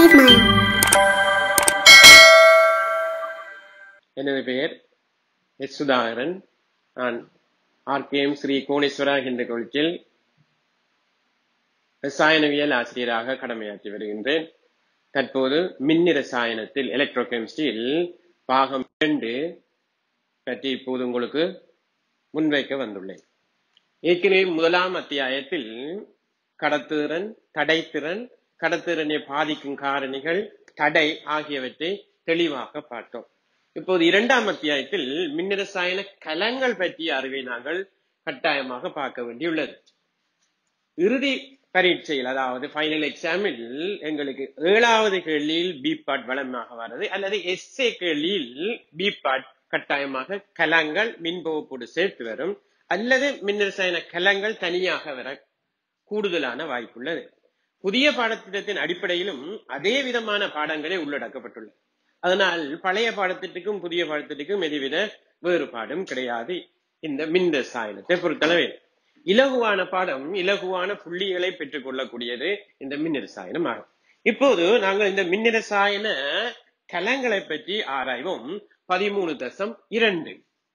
Smile. எனது பெயர் S Sudhakaran நான் ஆர்கேஎம் ஸ்ரீ கோணேஸ்வரா என்ற கொள்கையில் ரசாயனவியல் ஆசிரியராக கடமையாற்றி வருகின்றேன் தற்போது மின்னி ரசாயனத்தில் எலக்ட்ரோகெமிஸ்ட்ரியில் பாகம் இரண்டு பற்றி இப்போது உங்களுக்கு முன்வைக்க வந்துள்ளேன் ஏற்கனவே முதலாம் அத்தியாயத்தில் கடத்துதிறன் தடைத்திறன் கடத்துதிறனை பாதிக்கும் காரணிகள் தடை ஆகியவற்றை தெளிவாக பார்த்தோம் இப்போது இரண்டாம் அத்தியாயத்தில் மின்னிரசாயன கலங்கள் பற்றிய அறிவை நாங்கள் கட்டாயமாக பார்க்க வேண்டியுள்ளது இறுதி பரீட்சையில் அதாவது ஃபைனல் எக்ஸாமில் எங்களுக்கு ஏழாவது கேள்வியில் பி பாட் வளமாக வருது அல்லது எஸ்ஏ கேள்வியில் பி பாட் கட்டாயமாக கலங்கள் மின்பகுப்போடு சேர்த்து வரும் அல்லது மின்னிரசாயன கலங்கள் தனியாக வர கூடுதலான வாய்ப்புள்ளது புதிய பாடத்திட்டத்தின் அடிப்படையிலும் அதே விதமான பாடங்களே உள்ளடக்கப்பட்டுள்ளது அதனால் பழைய பாடத்திட்டத்துக்கும் புதிய பாடத்திட்டத்துக்கும் எதுவித வேறுபாடும் கிடையாது இந்த மின் ரசாயனத்தை பொறுத்தளவே இலகுவான பாடம் இலகுவான புள்ளிகளை பெற்றுக் கொள்ளக்கூடியது இந்த மின் ரசாயனம் ஆகும் இப்போது நாங்கள் இந்த மின் ரசாயன கலங்களை பற்றி ஆராய்வோம் பதிமூணு தசம் இரண்டு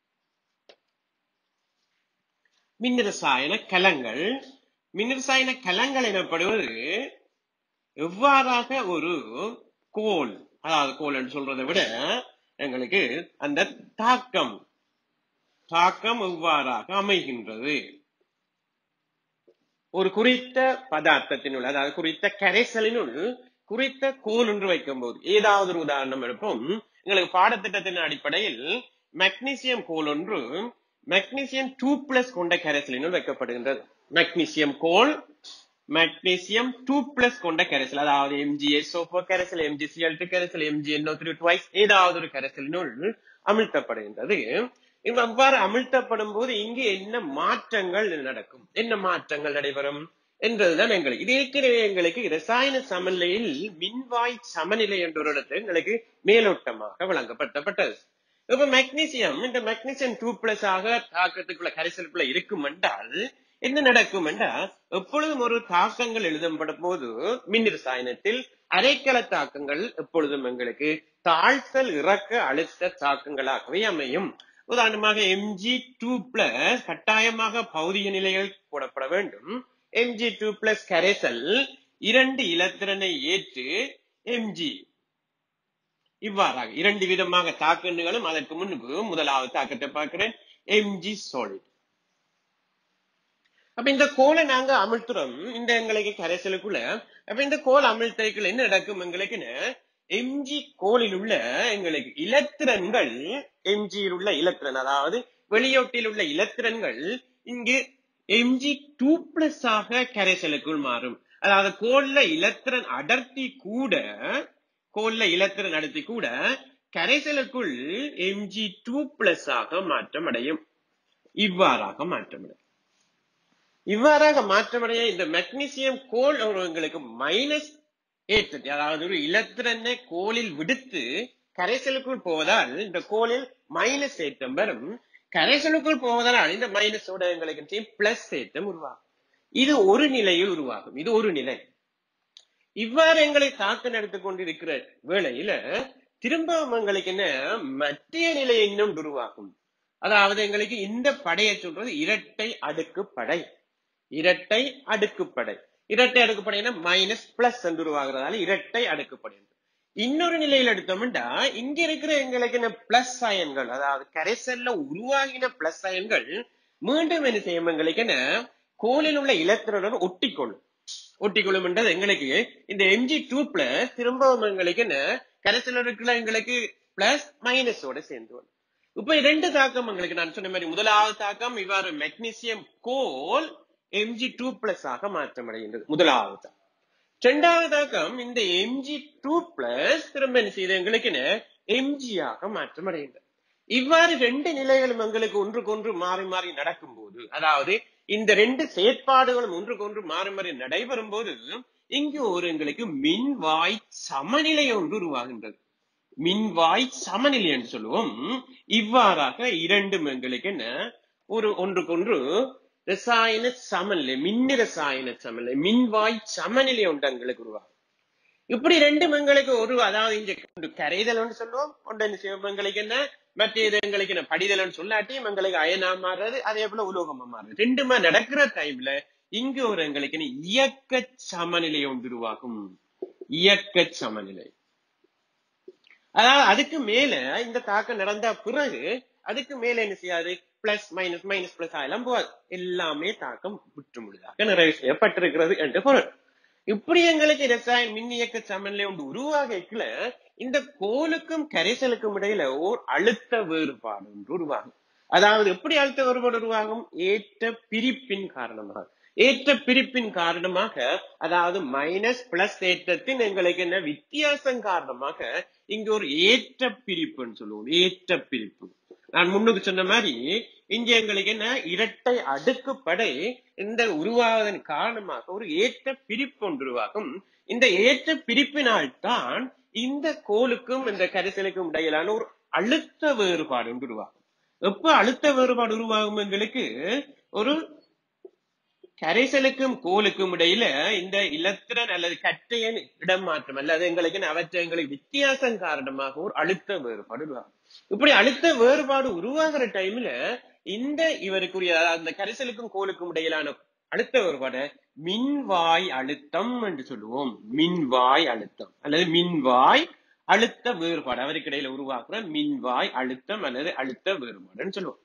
மின் ரசாயன கலங்கள் மின் ரசாயன கலங்கள் எனப்படுவது எவ்வாறாக ஒரு கோல் அதாவது கோல் என்று சொல்றதை விட எங்களுக்கு அந்த தாக்கம் தாக்கம் எவ்வாறாக அமைகின்றது ஒரு குறித்த பதார்த்தத்தினுள் அதாவது குறித்த கரைசலினுள் குறித்த கோல் ஒன்று வைக்கும் போது ஏதாவது ஒரு உதாரணம் எடுப்போம் எங்களுக்கு பாடத்திட்டத்தின் அடிப்படையில் மெக்னீசியம் கோல் ஒன்று மெக்னீசியம் டூ பிளஸ் கொண்ட கரைசலினுள் வைக்கப்படுகின்றது மெக்னீசியம் கோல் மெக்னீசியம் டூ பிளஸ் கொண்ட கரைசல் அதாவது எம்ஜிஎஸ்ஓ கரைசல் எம்ஜிசிஎல் டூ கரைசல் எம்ஜிஎன்ஓ த்ரீ டுவைஸ் ஏதாவது ஒரு கரைசலினுள் அமிழ்த்தப்படுகின்றது அவ்வாறு அமிழ்த்தப்படும் போது இங்கு என்ன மாற்றங்கள் நடக்கும் என்ன மாற்றங்கள் நடைபெறும் என்றதுதான் எங்களுக்கு இது ஏற்கனவே எங்களுக்கு ரசாயன சமநிலையில் மின்வாய் சமநிலை என்ற ஒரு இடத்துல எங்களுக்கு மேலோட்டமாக வழங்கப்படுத்தப்பட்டது இப்ப மெக்னீசியம் இந்த மெக்னீசியம் டூ பிளஸ் ஆக தாக்கத்துக்குள்ள கரைசலுக்குள்ள இருக்கும் என்றால் என்ன நடக்கும் என்றால் எப்பொழுதும் ஒரு தாக்கங்கள் எழுதப்படும் போது மின் ரசாயனத்தில் அரைக்கல தாக்கங்கள் எப்பொழுதும் எங்களுக்கு தாழ்த்தல் இறக்க அழுத்த தாக்கங்களாகவே அமையும் உதாரணமாக எம்ஜி டூ பிளஸ் கட்டாயமாக பௌதிக நிலைகள் போடப்பட வேண்டும் எம்ஜி டூ பிளஸ் கரைசல் இரண்டு இலத்திரனை ஏற்று எம்ஜி இவ்வாறாக இரண்டு விதமாக தாக்கண்டுகளும் அதற்கு முன்பு முதலாவது தாக்கத்தை பார்க்கிறேன் எம்ஜி சாலிட் அப்ப இந்த கோலை நாங்க அமிழ்த்துறோம் இந்த எங்களுக்கு கரைசலுக்குள்ள அப்ப இந்த கோல் அமிழ்த்தைக்குள்ள என்ன நடக்கும் எங்களுக்குன்னு எம்ஜி கோலில் உள்ள எங்களுக்கு இலத்திரன்கள் எம்ஜியில் உள்ள இலத்திரன் அதாவது வெளியோட்டில் உள்ள இலத்திரன்கள் இங்கு எம்ஜி டூ பிளஸ் ஆக கரைசலுக்குள் மாறும் அதாவது கோல்ல இலத்திரன் அடர்த்தி கூட கோல்ல இலத்திரன் அடர்த்தி கூட கரைசலுக்குள் எம்ஜி டூ பிளஸ் ஆக மாற்றம் அடையும் இவ்வாறாக மாற்றமடையும் இவ்வாறாக மாற்றமடைய இந்த மெக்னீசியம் கோல் எங்களுக்கு மைனஸ் ஏற்றத்தை அதாவது ஒரு இலத்திரனை கோலில் விடுத்து கரைசலுக்குள் போவதால் இந்த கோலில் மைனஸ் ஏற்றம் வரும் கரைசலுக்குள் போவதால் இந்த மைனஸோட எங்களுக்கு பிளஸ் ஏற்றம் உருவாகும் இது ஒரு நிலையில் உருவாகும் இது ஒரு நிலை இவ்வாறு எங்களை தாக்க நடத்தி கொண்டிருக்கிற வேளையில திரும்பவும் எங்களுக்கு என்ன மத்திய நிலை இன்னும் உருவாகும் அதாவது எங்களுக்கு இந்த படையை சொல்றது இரட்டை அடுக்கு படை இரட்டை அடுக்கு படை இரட்டை அடுக்குப்படைனா மைனஸ் பிளஸ் என்று உருவாகிறதால இரட்டை அடுக்குப்படை இன்னொரு நிலையில் எடுத்தோம்னா இங்க இருக்கிற எங்களுக்கு என்ன பிளஸ் அயன்கள் அதாவது கரைசல்ல உருவாகின பிளஸ் அயன்கள் மீண்டும் என்ன செய்யும் எங்களுக்கு என்ன கோலில் உள்ள இலத்திரனுடன் ஒட்டிக்கொள்ளும் ஒட்டிக்கொள்ளும் என்றது எங்களுக்கு இந்த எம்ஜி டூ பிளஸ் திரும்பவும் எங்களுக்கு என்ன கரைசல் இருக்கிற எங்களுக்கு பிளஸ் மைனஸோட சேர்ந்து வரும் இப்ப இரண்டு தாக்கம் எங்களுக்கு நான் சொன்ன மாதிரி முதலாவது தாக்கம் இவ்வாறு மெக்னீசியம் கோல் எம்ஜி டூ பிளஸ் ஆக மாற்றமடைகின்றது முதலாவது இரண்டாவது தாக்கம் இந்த எம்ஜி டூ பிளஸ் திரும்ப என்ன செய்த எங்களுக்கு எம்ஜி ஆக மாற்றமடைகின்றது இவ்வாறு ரெண்டு நிலைகளும் எங்களுக்கு ஒன்றுக்கொன்று மாறி மாறி நடக்கும் போது அதாவது இந்த ரெண்டு செயற்பாடுகளும் ஒன்றுக்கொன்று மாறி மாறி நடைபெறும் போது இங்கு ஒரு எங்களுக்கு மின்வாய் சமநிலை ஒன்று உருவாகின்றது மின்வாய் சமநிலை என்று சொல்லுவோம் இவ்வாறாக இரண்டும் எங்களுக்கு என்ன ஒரு ஒன்றுக்கொன்று ரசாயன சமநிலை மின் ரசாயன சமநிலை மின்வாய் சமநிலை ஒன்று எங்களுக்கு உருவாகும் இப்படி ரெண்டும் எங்களுக்கு ஒரு அதாவது இங்க ஒன்று கரைதல்னு சொல்லுவோம் ஒன்று என்ன செய்வோம் எங்களுக்கு என்ன மற்ற இது எங்களுக்கு என்ன படிதல்னு சொல்லாட்டியும் எங்களுக்கு அயனா மாறுறது அதே போல உலோகமா மாறுறது ரெண்டுமா நடக்கிற டைம்ல இங்க ஒரு எங்களுக்கு என்ன இயக்க சமநிலை ஒன்று உருவாகும் இயக்க சமநிலை அதாவது அதுக்கு மேல இந்த தாக்கம் நடந்த பிறகு அதுக்கு மேல என்ன செய்யாது பிளஸ் மைனஸ் மைனஸ் பிளஸ் ஆகலாம் போகாது எல்லாமே தாக்கம் விட்டு முழுதாக நிறைவு செய்யப்பட்டிருக்கிறது என்று பொருள் இப்படி எங்களுக்கு ரசாயன மின் இயக்க சமநிலை ஒன்று உருவாகல இந்த கோலுக்கும் கரைசலுக்கும் இடையில ஓர் அழுத்த வேறுபாடு ஒன்று உருவாகும் அதாவது எப்படி அழுத்த வேறுபாடு உருவாகும் ஏற்ற பிரிப்பின் காரணமாக ஏற்ற பிரிப்பின் காரணமாக அதாவது மைனஸ் பிளஸ் ஏற்றத்தின் எங்களுக்கு என்ன வித்தியாசம் காரணமாக இங்க ஒரு ஏற்ற பிரிப்புன்னு சொல்லுவோம் ஏற்ற பிரிப்பு நான் முன்னுக்கு சொன்ன மாதிரி இங்க எங்களுக்கு என்ன இரட்டை அடுக்கு படை இந்த உருவாவதன் காரணமாக ஒரு ஏற்ற பிரிப்பு ஒன்று உருவாகும் இந்த ஏற்ற பிரிப்பினால் தான் இந்த கோலுக்கும் இந்த கரிசலுக்கும் இடையிலான ஒரு அழுத்த வேறுபாடு ஒன்று உருவாகும் எப்ப அழுத்த வேறுபாடு உருவாகும் எங்களுக்கு ஒரு கரைசலுக்கும் கோலுக்கும் இடையில இந்த இலத்திரன் அல்லது கற்றையின் இடம் மாற்றம் அல்லது எங்களுக்கு அவற்றை எங்களுக்கு வித்தியாசம் காரணமாக ஒரு அழுத்த வேறுபாடு உருவாகும் இப்படி அழுத்த வேறுபாடு உருவாகிற டைம்ல இந்த இவருக்குரிய அதாவது அந்த கரைசலுக்கும் கோலுக்கும் இடையிலான அழுத்த வேறுபாடு மின்வாய் அழுத்தம் என்று சொல்லுவோம் மின்வாய் அழுத்தம் அல்லது மின்வாய் அழுத்த வேறுபாடு அவருக்கு இடையில உருவாக்குற மின்வாய் அழுத்தம் அல்லது அழுத்த வேறுபாடுன்னு சொல்லுவோம்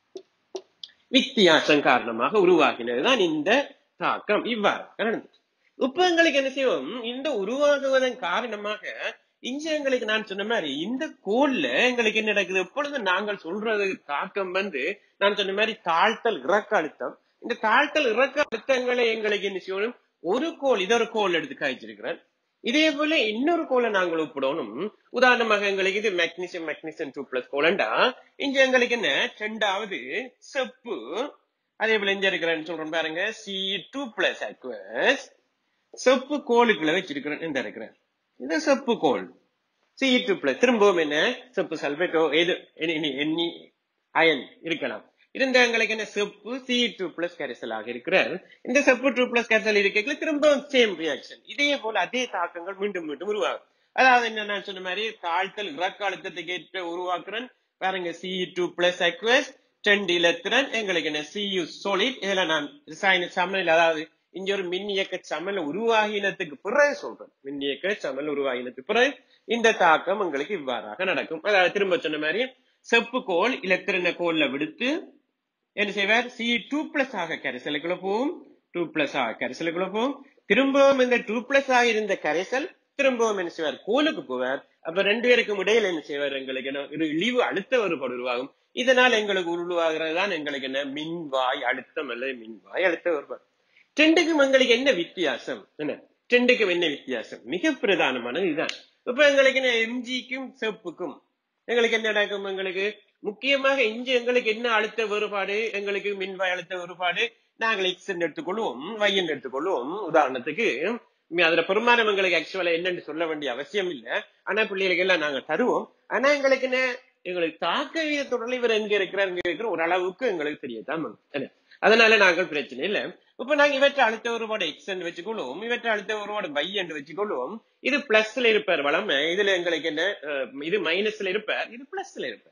வித்தியாசம் காரணமாக உருவாகினதுதான் இந்த தாக்கம் இவ்வாறு நடந்தது இப்ப எங்களுக்கு என்ன செய்வோம் இந்த உருவாகுவதன் காரணமாக இங்க எங்களுக்கு நான் சொன்ன மாதிரி இந்த கோல்ல எங்களுக்கு என்ன நடக்குது எப்பொழுது நாங்கள் சொல்றது தாக்கம் வந்து நான் சொன்ன மாதிரி தாழ்த்தல் இறக்க அழுத்தம் இந்த தாழ்த்தல் இறக்க அழுத்தங்களை எங்களுக்கு என்ன செய்யணும் ஒரு கோல் இதொரு கோல் எடுத்து காய்ச்சிருக்கிறேன் இதே போல இன்னொரு கோலை நாங்கள் ஒப்பிடணும் உதாரணமாக எங்களுக்கு இது மெக்னீசியம் மெக்னீசியம் டூ பிளஸ் கோலண்டா இங்க எங்களுக்கு என்ன ரெண்டாவது செப்பு அதே போல இங்க இருக்கிறேன்னு சொல்றேன் பாருங்க சி டூ பிளஸ் அக்வஸ் செப்பு கோலுக்குள்ள வச்சிருக்கிறேன் இந்த இருக்கிறேன் இது செப்பு கோல் சி டூ பிளஸ் திரும்பவும் என்ன செப்பு சல்பேட்டோ எது எண்ணி அயன் இருக்கலாம் இருந்த எங்களுக்கு என்ன செப்பு சி டூ பிளஸ் கரைசலாக இருக்கிற இந்த செப்பு டூ பிளஸ் கரைசல் இருக்கைகள் திரும்பவும் சேம் ரியாக்ஷன் இதே போல அதே தாக்கங்கள் மீண்டும் மீண்டும் உருவாகும் அதாவது என்ன நான் சொன்ன மாதிரி தாழ்த்தல் இறக்க அழுத்தத்துக்கு ஏற்ற உருவாக்குறேன் பாருங்க சி டூ பிளஸ் அக்வஸ் டென் இலத்திரன் எங்களுக்கு என்ன சியு சோலிட் இதுல நான் ரசாயன சமநிலை அதாவது இங்க ஒரு மின் இயக்க சமநிலை உருவாகினத்துக்கு பிறகு சொல்றேன் மின் இயக்க சமநிலை உருவாகினத்துக்கு பிறகு இந்த தாக்கம் உங்களுக்கு இவ்வாறாக நடக்கும் அதாவது திரும்ப சொன்ன மாதிரி செப்பு கோல் இலத்திரன கோல்ல விடுத்து என்ன செய்வார் சி டூ பிளஸ் ஆக கரைசலுக்குள்ள போகும் டூ பிளஸ் ஆக கரைசலுக்குள்ள போகும் திரும்பவும் இந்த டூ பிளஸ் ஆக இருந்த கரைசல் திரும்பவும் என்ன செய்வார் கோலுக்கு போவார் அப்ப ரெண்டு பேருக்கும் இடையில என்ன செய்வார் எங்களுக்கு என்ன ஒரு இழிவு அழுத்த வேறுபாடு உருவாகும் இதனால் எங்களுக்கு உருவாகிறது தான் எங்களுக்கு என்ன மின்வாய் அழுத்தம் அல்லது மின்வாய் அழுத்த வேறுபாடு ரெண்டுக்கும் எங்களுக்கு என்ன வித்தியாசம் என்ன ரெண்டுக்கும் என்ன வித்தியாசம் மிக பிரதானமானது இதுதான் இப்ப எங்களுக்கு என்ன எம்ஜிக்கும் செப்புக்கும் எங்களுக்கு என்ன நடக்கும் எங்களுக்கு முக்கியமாக இங்க எங்களுக்கு என்ன அழுத்த வேறுபாடு எங்களுக்கு மின்வாய் அழுத்த வேறுபாடு நாங்கள் எக்ஸ் எடுத்துக்கொள்வோம் y என்று எடுத்துக்கொள்வோம் உதாரணத்துக்கு அதுல பெரும்பாலும் எங்களுக்கு ஆக்சுவலா என்னன்னு சொல்ல வேண்டிய அவசியம் இல்ல ஆனா பிள்ளைகளுக்கு எல்லாம் நாங்க தருவோம் ஆனா எங்களுக்கு என்ன எங்களுக்கு தாக்க வீதத்துடன் இவர் எங்க இருக்கிறார் எங்க இருக்கிற ஒரு அளவுக்கு எங்களுக்கு தெரியத்தான் என்ன அதனால நாங்கள் பிரச்சனை இல்ல இப்ப நாங்க இவற்றை அழுத்த ஒருபாடு எக்ஸ் என்று வச்சுக்கொள்வோம் இவற்றை அழுத்த ஒருபாடு y என்று வச்சுக்கொள்வோம் இது பிளஸ்ல இருப்பார் வளமை இதுல எங்களுக்கு என்ன இது மைனஸ்ல இருப்பார் இது பிளஸ்ல இருப்பார்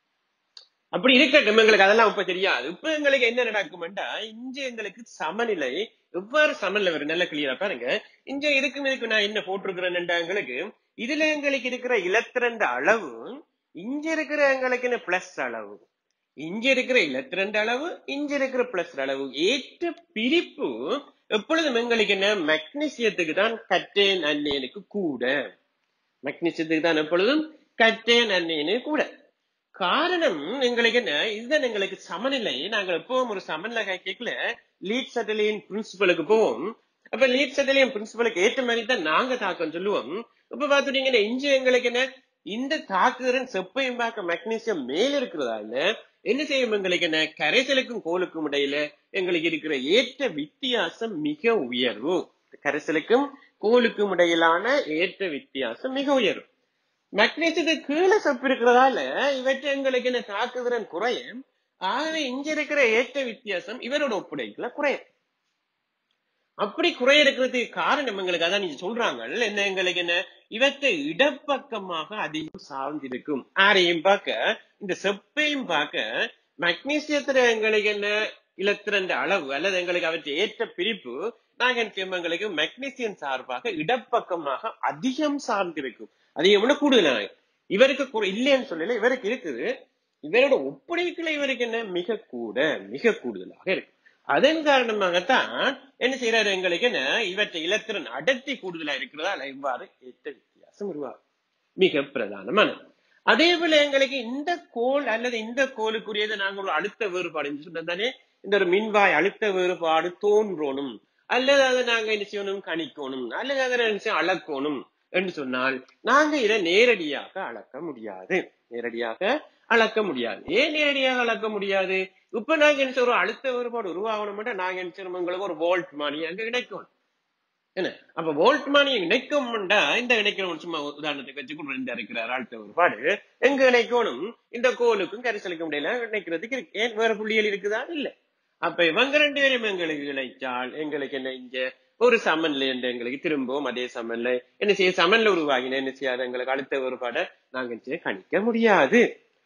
அப்படி இருக்கட்டும் எங்களுக்கு அதெல்லாம் இப்ப தெரியாது இப்ப எங்களுக்கு என்ன நடக்கும்டா இங்க எங்களுக்கு சமநிலை எவ்வாறு சமநிலை வரும் நல்ல கிளியரா பாருங்க இங்க இதுக்கும் இதுக்கு நான் என்ன போட்டிருக்கிறேன்டா எங்களுக்கு இதுல எங்களுக்கு இருக்கிற இலத்திரண்ட அளவு இங்க இருக்கிற எங்களுக்கு என்ன பிளஸ் அளவு இங்க இருக்கிற இலத்திரண்ட அளவு இங்க இருக்கிற பிளஸ் அளவு ஏற்ற பிரிப்பு எப்பொழுதும் எங்களுக்கு என்ன மெக்னீசியத்துக்கு தான் கட்டேன் அந்நியனுக்கு கூட மெக்னீசியத்துக்கு தான் எப்பொழுதும் கட்டேன் அந்நியனு கூட காரணம் எங்களுக்கு என்ன இதுதான் எங்களுக்கு சமநிலை நாங்கள் எப்பவும் ஒரு சமநிலை கேட்கல லீட் சட்டலியின் பிரின்சிபலுக்கு போவோம் அப்ப லீட் சட்டலியின் பிரின்சிபலுக்கு ஏற்ற மாதிரி தான் நாங்க தாக்கம் சொல்லுவோம் இப்ப பாத்துட்டீங்கன்னா இஞ்சி எங்களுக்கு என்ன இந்த தாக்குகிறன் செப்பையும் பார்க்க மெக்னீசியம் மேல இருக்கிறதா இல்ல என்ன செய்யும் எங்களுக்கு என்ன கரைசலுக்கும் கோலுக்கும் இடையில எங்களுக்கு இருக்கிற ஏற்ற வித்தியாசம் மிக உயர்வு கரைசலுக்கும் கோலுக்கும் இடையிலான ஏற்ற வித்தியாசம் மிக உயர்வு மெக்னீசியத்துக்கு கீழே செப்பு இருக்கிறதால இவற்றை எங்களுக்கு என்ன தாக்குதிறன் குறையும் ஆகவே இங்க இருக்கிற ஏற்ற வித்தியாசம் இவரோட ஒப்புடைக்கல குறையும் அப்படி குறை இருக்கிறதுக்கு காரணம் எங்களுக்கு அதான் நீங்க சொல்றாங்க என்ன எங்களுக்கு என்ன இவற்றை இடப்பக்கமாக அதிகம் சார்ந்திருக்கும் ஆரையும் பார்க்க இந்த செப்பையும் பார்க்க மக்னீசியத்துல எங்களுக்கு என்ன இலத்திரண்ட அளவு அல்லது எங்களுக்கு அவற்றை ஏற்ற பிரிப்பு நாங்க என்ன செய்வோம் எங்களுக்கு மெக்னீசியம் சார்பாக இடப்பக்கமாக அதிகம் சார்ந்திருக்கும் அதிகம்னா கூடுதலாக இவருக்கு குறை- இல்லைன்னு சொல்லல இவருக்கு இருக்குது இவரோட ஒப்படைக்குள்ள இவருக்கு என்ன மிக கூட மிக கூடுதலாக இருக்கு அதன் காரணமாகத்தான் என்ன செய்யறாரு எங்களுக்கு என்ன இவற்றை இலத்திரன் அடர்த்தி கூடுதலா இருக்கிறதால இவ்வாறு ஏற்ற வித்தியாசம் உருவாகும் மிக பிரதானமானது அதே போல எங்களுக்கு இந்த கோல் அல்லது இந்த கோலுக்குரியது நாங்க ஒரு அழுத்த வேறுபாடு என்று சொன்னதானே இந்த ஒரு மின்வாய் அழுத்த வேறுபாடு தோன்றணும் அல்லது அதை நாங்க என்ன செய்யணும் கணிக்கணும் அல்லது அதை என்ன செய்ய அளக்கணும் என்று சொன்னால் நாங்க இதை நேரடியாக அளக்க முடியாது நேரடியாக அளக்க முடியாது ஏன் நேரடியாக அளக்க முடியாது இப்ப நாங்க என்ன செய்யறோம் அழுத்த வேறுபாடு உருவாகணும் நாங்க என்ன செய்யறோம் உங்களுக்கு ஒரு வோல்ட் மானி அங்க கிடைக்கும் என்ன அப்ப வோல்ட் மானியை இணைக்கணும்டா இந்த இணைக்கணும் சும்மா உதாரணத்துக்கு வச்சு கொண்டு வந்து இருக்கிறார் அழுத்த வேறுபாடு எங்க இணைக்கணும் இந்த கோலுக்கும் கரிசலுக்கும் இடையில இணைக்கிறதுக்கு இருக்கு ஏன் வேற புள்ளிகள் இருக்குதா இல்ல அப்ப இவங்க ரெண்டு பேரும் எங்களுக்கு இணைச்சால் எங்களுக்கு என்ன இங்க ஒரு சமன்ல இருந்து எங்களுக்கு திரும்பவும் அதே சமன்ல என்ன செய்ய சமன்ல உருவாகின என்ன செய்யாது எங்களுக்கு அடுத்த வேறுபாடை நாங்க என்ன செய்ய கணிக்க முடியாது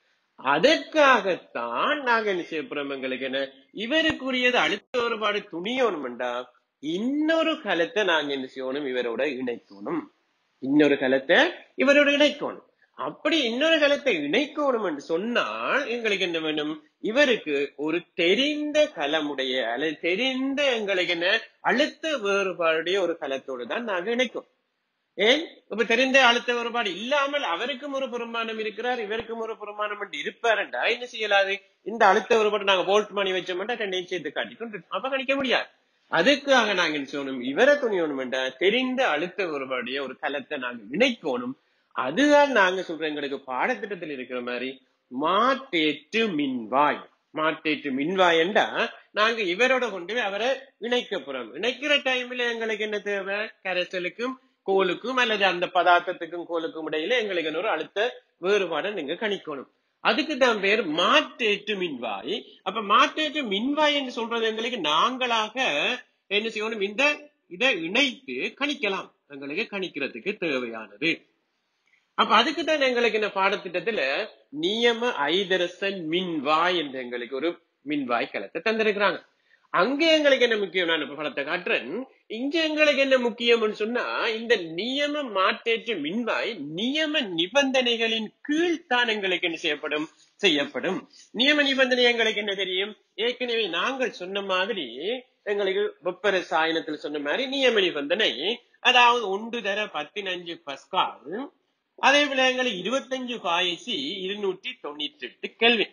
அதற்காகத்தான் நாங்க என்ன செய்ய போறோம் எங்களுக்கு என்ன இவருக்குரியது அடுத்த வேறுபாடு துணியணும்டா இன்னொரு கலத்தை நாங்க என்ன செய்யணும் இவரோட இணைக்கணும் இன்னொரு கலத்தை இவரோட இணைக்கணும் அப்படி இன்னொரு கலத்தை இணைக்கணும் என்று சொன்னால் எங்களுக்கு என்ன வேணும் இவருக்கு ஒரு தெரிந்த கலமுடைய அல்லது தெரிந்த எங்களுக்கு என்ன அழுத்த வேறுபாடுடைய ஒரு கலத்தோடு தான் நாங்க இணைக்கும் ஏன் இப்ப தெரிந்த அழுத்த வேறுபாடு இல்லாமல் அவருக்கும் ஒரு பெருமானம் இருக்கிறார் இவருக்கும் ஒரு பெருமானம் என்று இருப்பாருண்டா என்ன செய்யலாது இந்த அழுத்த வேறுபாடு நாங்க வோல்ட் மணி வச்சோம்னா ரெண்டையும் சேர்த்து காட்டிக்கொண்டு அப்ப கணிக்க முடியாது அதுக்காக நாங்க என்ன செய்யணும் இவரை துணியணும் என்ற தெரிந்த அழுத்த வேறுபாடைய ஒரு கலத்தை நாங்க இணைக்கணும் அதுதான் நாங்க சொல்றோம் எங்களுக்கு பாடத்திட்டத்தில் இருக்கிற மாதிரி மாற்றேற்று மின்வாய் மாற்றேற்று மின்வாய் என்றா நாங்க இவரோட கொண்டு போய் அவரை இணைக்க போறோம் இணைக்கிற டைம்ல எங்களுக்கு என்ன தேவை கரைசலுக்கும் கோலுக்கும் அல்லது அந்த பதார்த்தத்துக்கும் கோலுக்கும் இடையில எங்களுக்கு என்ன ஒரு அழுத்த வேறுபாடை நீங்க கணிக்கணும் அதுக்கு தான் பேர் மாற்றேற்று மின்வாய் அப்ப மாற்றேற்று மின்வாய் என்று சொல்றது எங்களுக்கு நாங்களாக என்ன செய்யணும் இந்த இதை இணைத்து கணிக்கலாம் எங்களுக்கு கணிக்கிறதுக்கு தேவையானது அப்ப அதுக்கு தான் எங்களுக்கு இந்த பாடத்திட்டத்துல நியம ஐதரசன் மின்வாய் என்று எங்களுக்கு ஒரு மின்வாய் கலத்தை தந்திருக்கிறாங்க அங்க எங்களுக்கு என்ன முக்கியம் நான் இப்ப படத்தை காட்டுறேன் இங்க எங்களுக்கு என்ன முக்கியம்னு சொன்னா இந்த நியம மாற்றேற்ற மின்வாய் நியம நிபந்தனைகளின் கீழ் தான் எங்களுக்கு என்ன செய்யப்படும் செய்யப்படும் நியம நிபந்தனை எங்களுக்கு என்ன தெரியும் ஏற்கனவே நாங்கள் சொன்ன மாதிரி எங்களுக்கு வெப்ப ரசாயனத்தில் சொன்ன மாதிரி நியம நிபந்தனை அதாவது ஒன்று தர பதினஞ்சு பஸ்கால் அதே போல எங்களுக்கு இருபத்தஞ்சு பாயசி இருநூற்றி தொண்ணூற்றி எட்டு கெல்வின்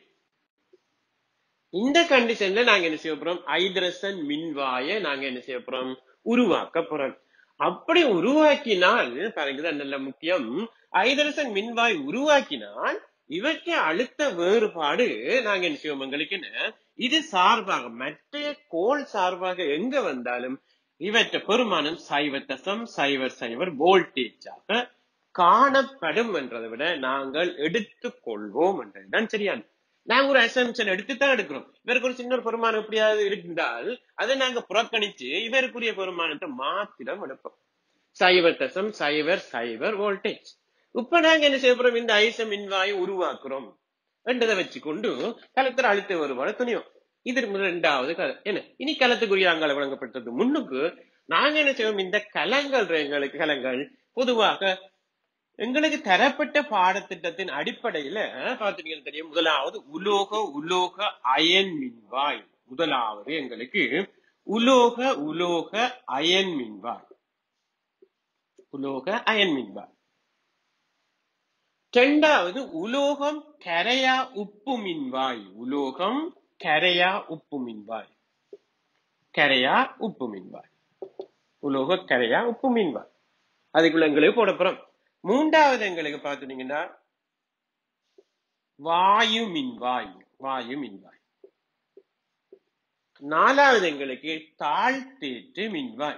இந்த கண்டிஷன்ல நாங்க என்ன செய்ய போறோம் ஐதரசன் மின்வாய நாங்க என்ன செய்ய போறோம் உருவாக்க போறோம் அப்படி உருவாக்கினால் பாருங்க நல்ல முக்கியம் ஐதரசன் மின்வாய் உருவாக்கினால் இவற்றை அழுத்த வேறுபாடு நாங்க என்ன செய்வோம் எங்களுக்கு என்ன இது சார்பாக மற்ற கோள் சார்பாக எங்க வந்தாலும் இவற்றை பெருமானம் சைவ தசம் சைவர் சைவர் வோல்டேஜாக காணப்படும் என்றதை விட நாங்கள் எடுத்துக் கொள்வோம் என்றதுதான் சரியானது நாங்க ஒரு அசம்ஷன் எடுத்துத்தான் எடுக்கிறோம் இவருக்கு ஒரு சின்ன ஒரு பெருமானம் எப்படியாவது இருந்தால் அதை நாங்க புறக்கணிச்சு இவருக்குரிய பெருமானத்தை மாத்திரம் எடுப்போம் சைவர் தசம் சைவர் சைவர் வோல்டேஜ் இப்ப நாங்க என்ன செய்ய போறோம் இந்த ஐச மின்வாயை உருவாக்குறோம் என்றதை வச்சுக்கொண்டு கலத்திர அழுத்த வருவாடு துணியும் இது இரண்டாவது கலை என்ன இனி கலத்துக்குரிய அங்கால வழங்கப்பட்டது முன்னுக்கு நாங்க என்ன செய்வோம் இந்த கலங்கள் எங்களுக்கு கலங்கள் பொதுவாக எங்களுக்கு தரப்பட்ட பாடத்திட்டத்தின் அடிப்படையில பாத்துட்டீங்கன்னா தெரியும் முதலாவது உலோக உலோக அயன் மின்வாய் முதலாவது எங்களுக்கு உலோக உலோக அயன் மின்வாய் உலோக அயன் மின்வாய் இரண்டாவது உலோகம் கரையா உப்பு மின்வாய் உலோகம் கரையா உப்பு மின்வாய் கரையா உப்பு மின்வாய் உலோக கரையா உப்பு மின்வாய் அதுக்குள்ள எங்களுக்கு போட போறோம் மூன்றாவது எங்களுக்கு பார்த்துட்டீங்கன்னா வாயு மின்வாய் வாயு மின்வாய் நாலாவது எங்களுக்கு தாழ்த்தேற்று மின்வாய்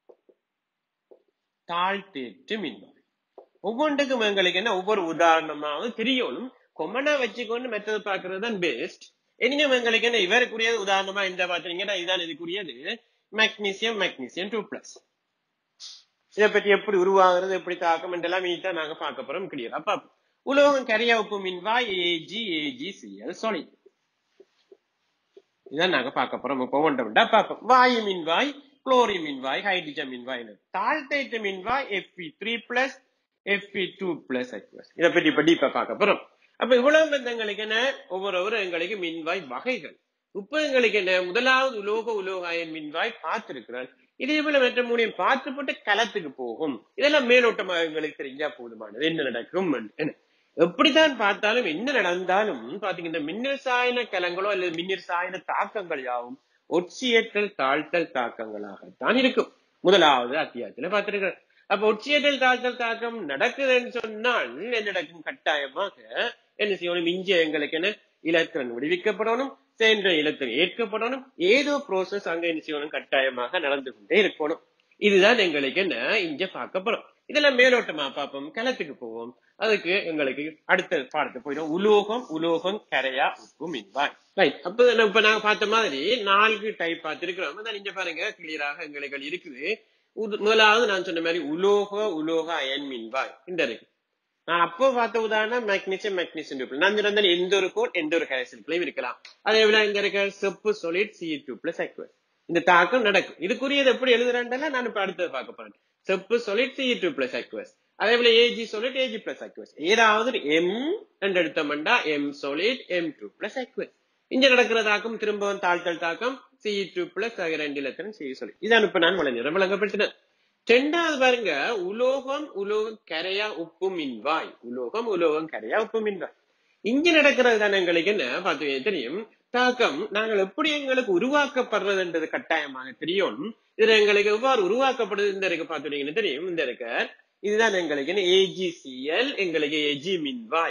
தாழ்த்தேற்று மின்வாய் ஒவ்வொன்றுக்கும் எங்களுக்கு என்ன ஒவ்வொரு உதாரணமாவது தெரியணும் கொமனா வச்சுக்கொண்டு மெத்தட் பாக்குறது தான் பெஸ்ட் எனினும் எங்களுக்கு என்ன இவருக்குரியது உதாரணமா இந்த பாத்தீங்கன்னா இதுதான் இதுக்குரியது மெக்னீசியம் மெக்னீசியம் டூ பிளஸ் இதை பற்றி எப்படி உருவாகிறது எப்படி தாக்கம் என்றெல்லாம் இனிதான் நாங்க பார்க்க போறோம் கிளியர் அப்ப உலோகம் கரையா உப்பு மின்வாய் ஏஜி ஏஜி சிஎல் சாலிட் இதான் நாங்க பார்க்க போறோம் இப்போ ஒன்றை விட்டா பார்ப்போம் வாயு மின்வாய் குளோரி மின்வாய் ஹைட்ரஜன் மின்வாய் தாழ்த்தைட்டு மின்வாய் F E three plus F E two plus aqueous இதை பற்றி இப்ப டீப்பா பார்க்க போறோம் அப்ப இவ்வளவு பந்தங்களுக்கு என்ன ஒவ்வொரு எங்களுக்கு மின்வாய் வகைகள் இப்ப எங்களுக்கு என்ன முதலாவது உலோக உலோக அயன் மின்வாய் பார்த்திருக்கிறான் இதே போல மற்ற மூணையும் பார்த்து போட்டு களத்துக்கு போகும் இதெல்லாம் மேலோட்டமாக எங்களுக்கு தெரிஞ்சா போதுமானது என்ன நடக்கும் என்ன எப்படித்தான் பார்த்தாலும் என்ன நடந்தாலும் பாத்தீங்க இந்த மின்னிரசாயன கலங்களோ அல்லது மின்னிரசாயன தாக்கங்கள் யாவும் ஒட்சியேற்றல் தாழ்த்தல் தாக்கங்களாகத்தான் இருக்கும் முதலாவது அத்தியாயத்துல பார்த்திருக்கிறேன் அப்ப ஒட்சியேற்றல் தாழ்த்தல் தாக்கம் நடக்குதுன்னு சொன்னால் என்ன நடக்கும் கட்டாயமாக என்ன செய்யணும் இஞ்சி எங்களுக்கு என்ன இலத்திரன் விடுவிக்கப்படணும் சென்ற இலத்திரன் ஏற்கப்படணும் ஏதோ ப்ரோசஸ் அங்க என்ன செய்யணும் கட்டாயமாக நடந்து கொண்டே இருக்கணும் இதுதான் எங்களுக்கு என்ன இங்க பார்க்க போறோம் இதெல்லாம் மேலோட்டமா பார்ப்போம் களத்துக்கு போவோம் அதுக்கு எங்களுக்கு அடுத்த பாடத்தை போயிடும் உலோகம் உலோகம் கரையா உப்பு மின்வாய் ரைட் அப்ப இப்ப நாங்க பார்த்த மாதிரி நான்கு டைப் பார்த்திருக்கிறோம் அதான் இங்க பாருங்க கிளியராக எங்களுக்கு இருக்குது முதலாவது நான் சொன்ன மாதிரி உலோக உலோக அயன் மின்வாய் இந்த இருக்கு நான் அப்போ பார்த்த உதாரணம் மேக்னீசியம் மேக்னீசியம் டூ நான் சொன்ன எந்த ஒரு கோட் எந்த ஒரு கரைசல்களையும் இருக்கலாம் அதே போல இங்க இருக்க செப்பு solid C two plus aqueous இந்த தாக்கம் நடக்கும் இதுக்குரியது எப்படி எழுதுறாண்டல நான் இப்ப அடுத்தது பார்க்க போறேன் செப்பு solid C two plus aqueous அதே போல A G solid A G plus aqueous ஏதாவது எம் ரெண்டு எடுத்தோம்டா M solid M two plus aqueous இங்க நடக்கிற தாக்கம் திரும்பவும் தாழ்த்தல் தாக்கம் சி டூ பிளஸ் ரெண்டு இலத்திரன் சி சொலிட் இதான் இப்ப நான் வழங்குறேன் விளங்கப்படுத்தினேன் ரெண்டாவது பாருங்க உலோகம் உலோகம் கரையா உப்பு மின்வாய் உலோகம் உலோகம் கரையா உப்பு மின்வாய் இங்க நடக்கிறது தானே எங்களுக்கு என்ன பார்த்து தெரியும் தாக்கம் நாங்கள் எப்படி எங்களுக்கு உருவாக்கப்படுறதுன்றது கட்டாயமாக தெரியும் இதுல எங்களுக்கு எவ்வாறு உருவாக்கப்படுது இந்த இருக்கு பார்த்துட்டீங்கன்னு தெரியும் இந்த இருக்க இதுதான் எங்களுக்கு என்ன ஏஜிசிஎல் எங்களுக்கு ஏஜி மின்வாய்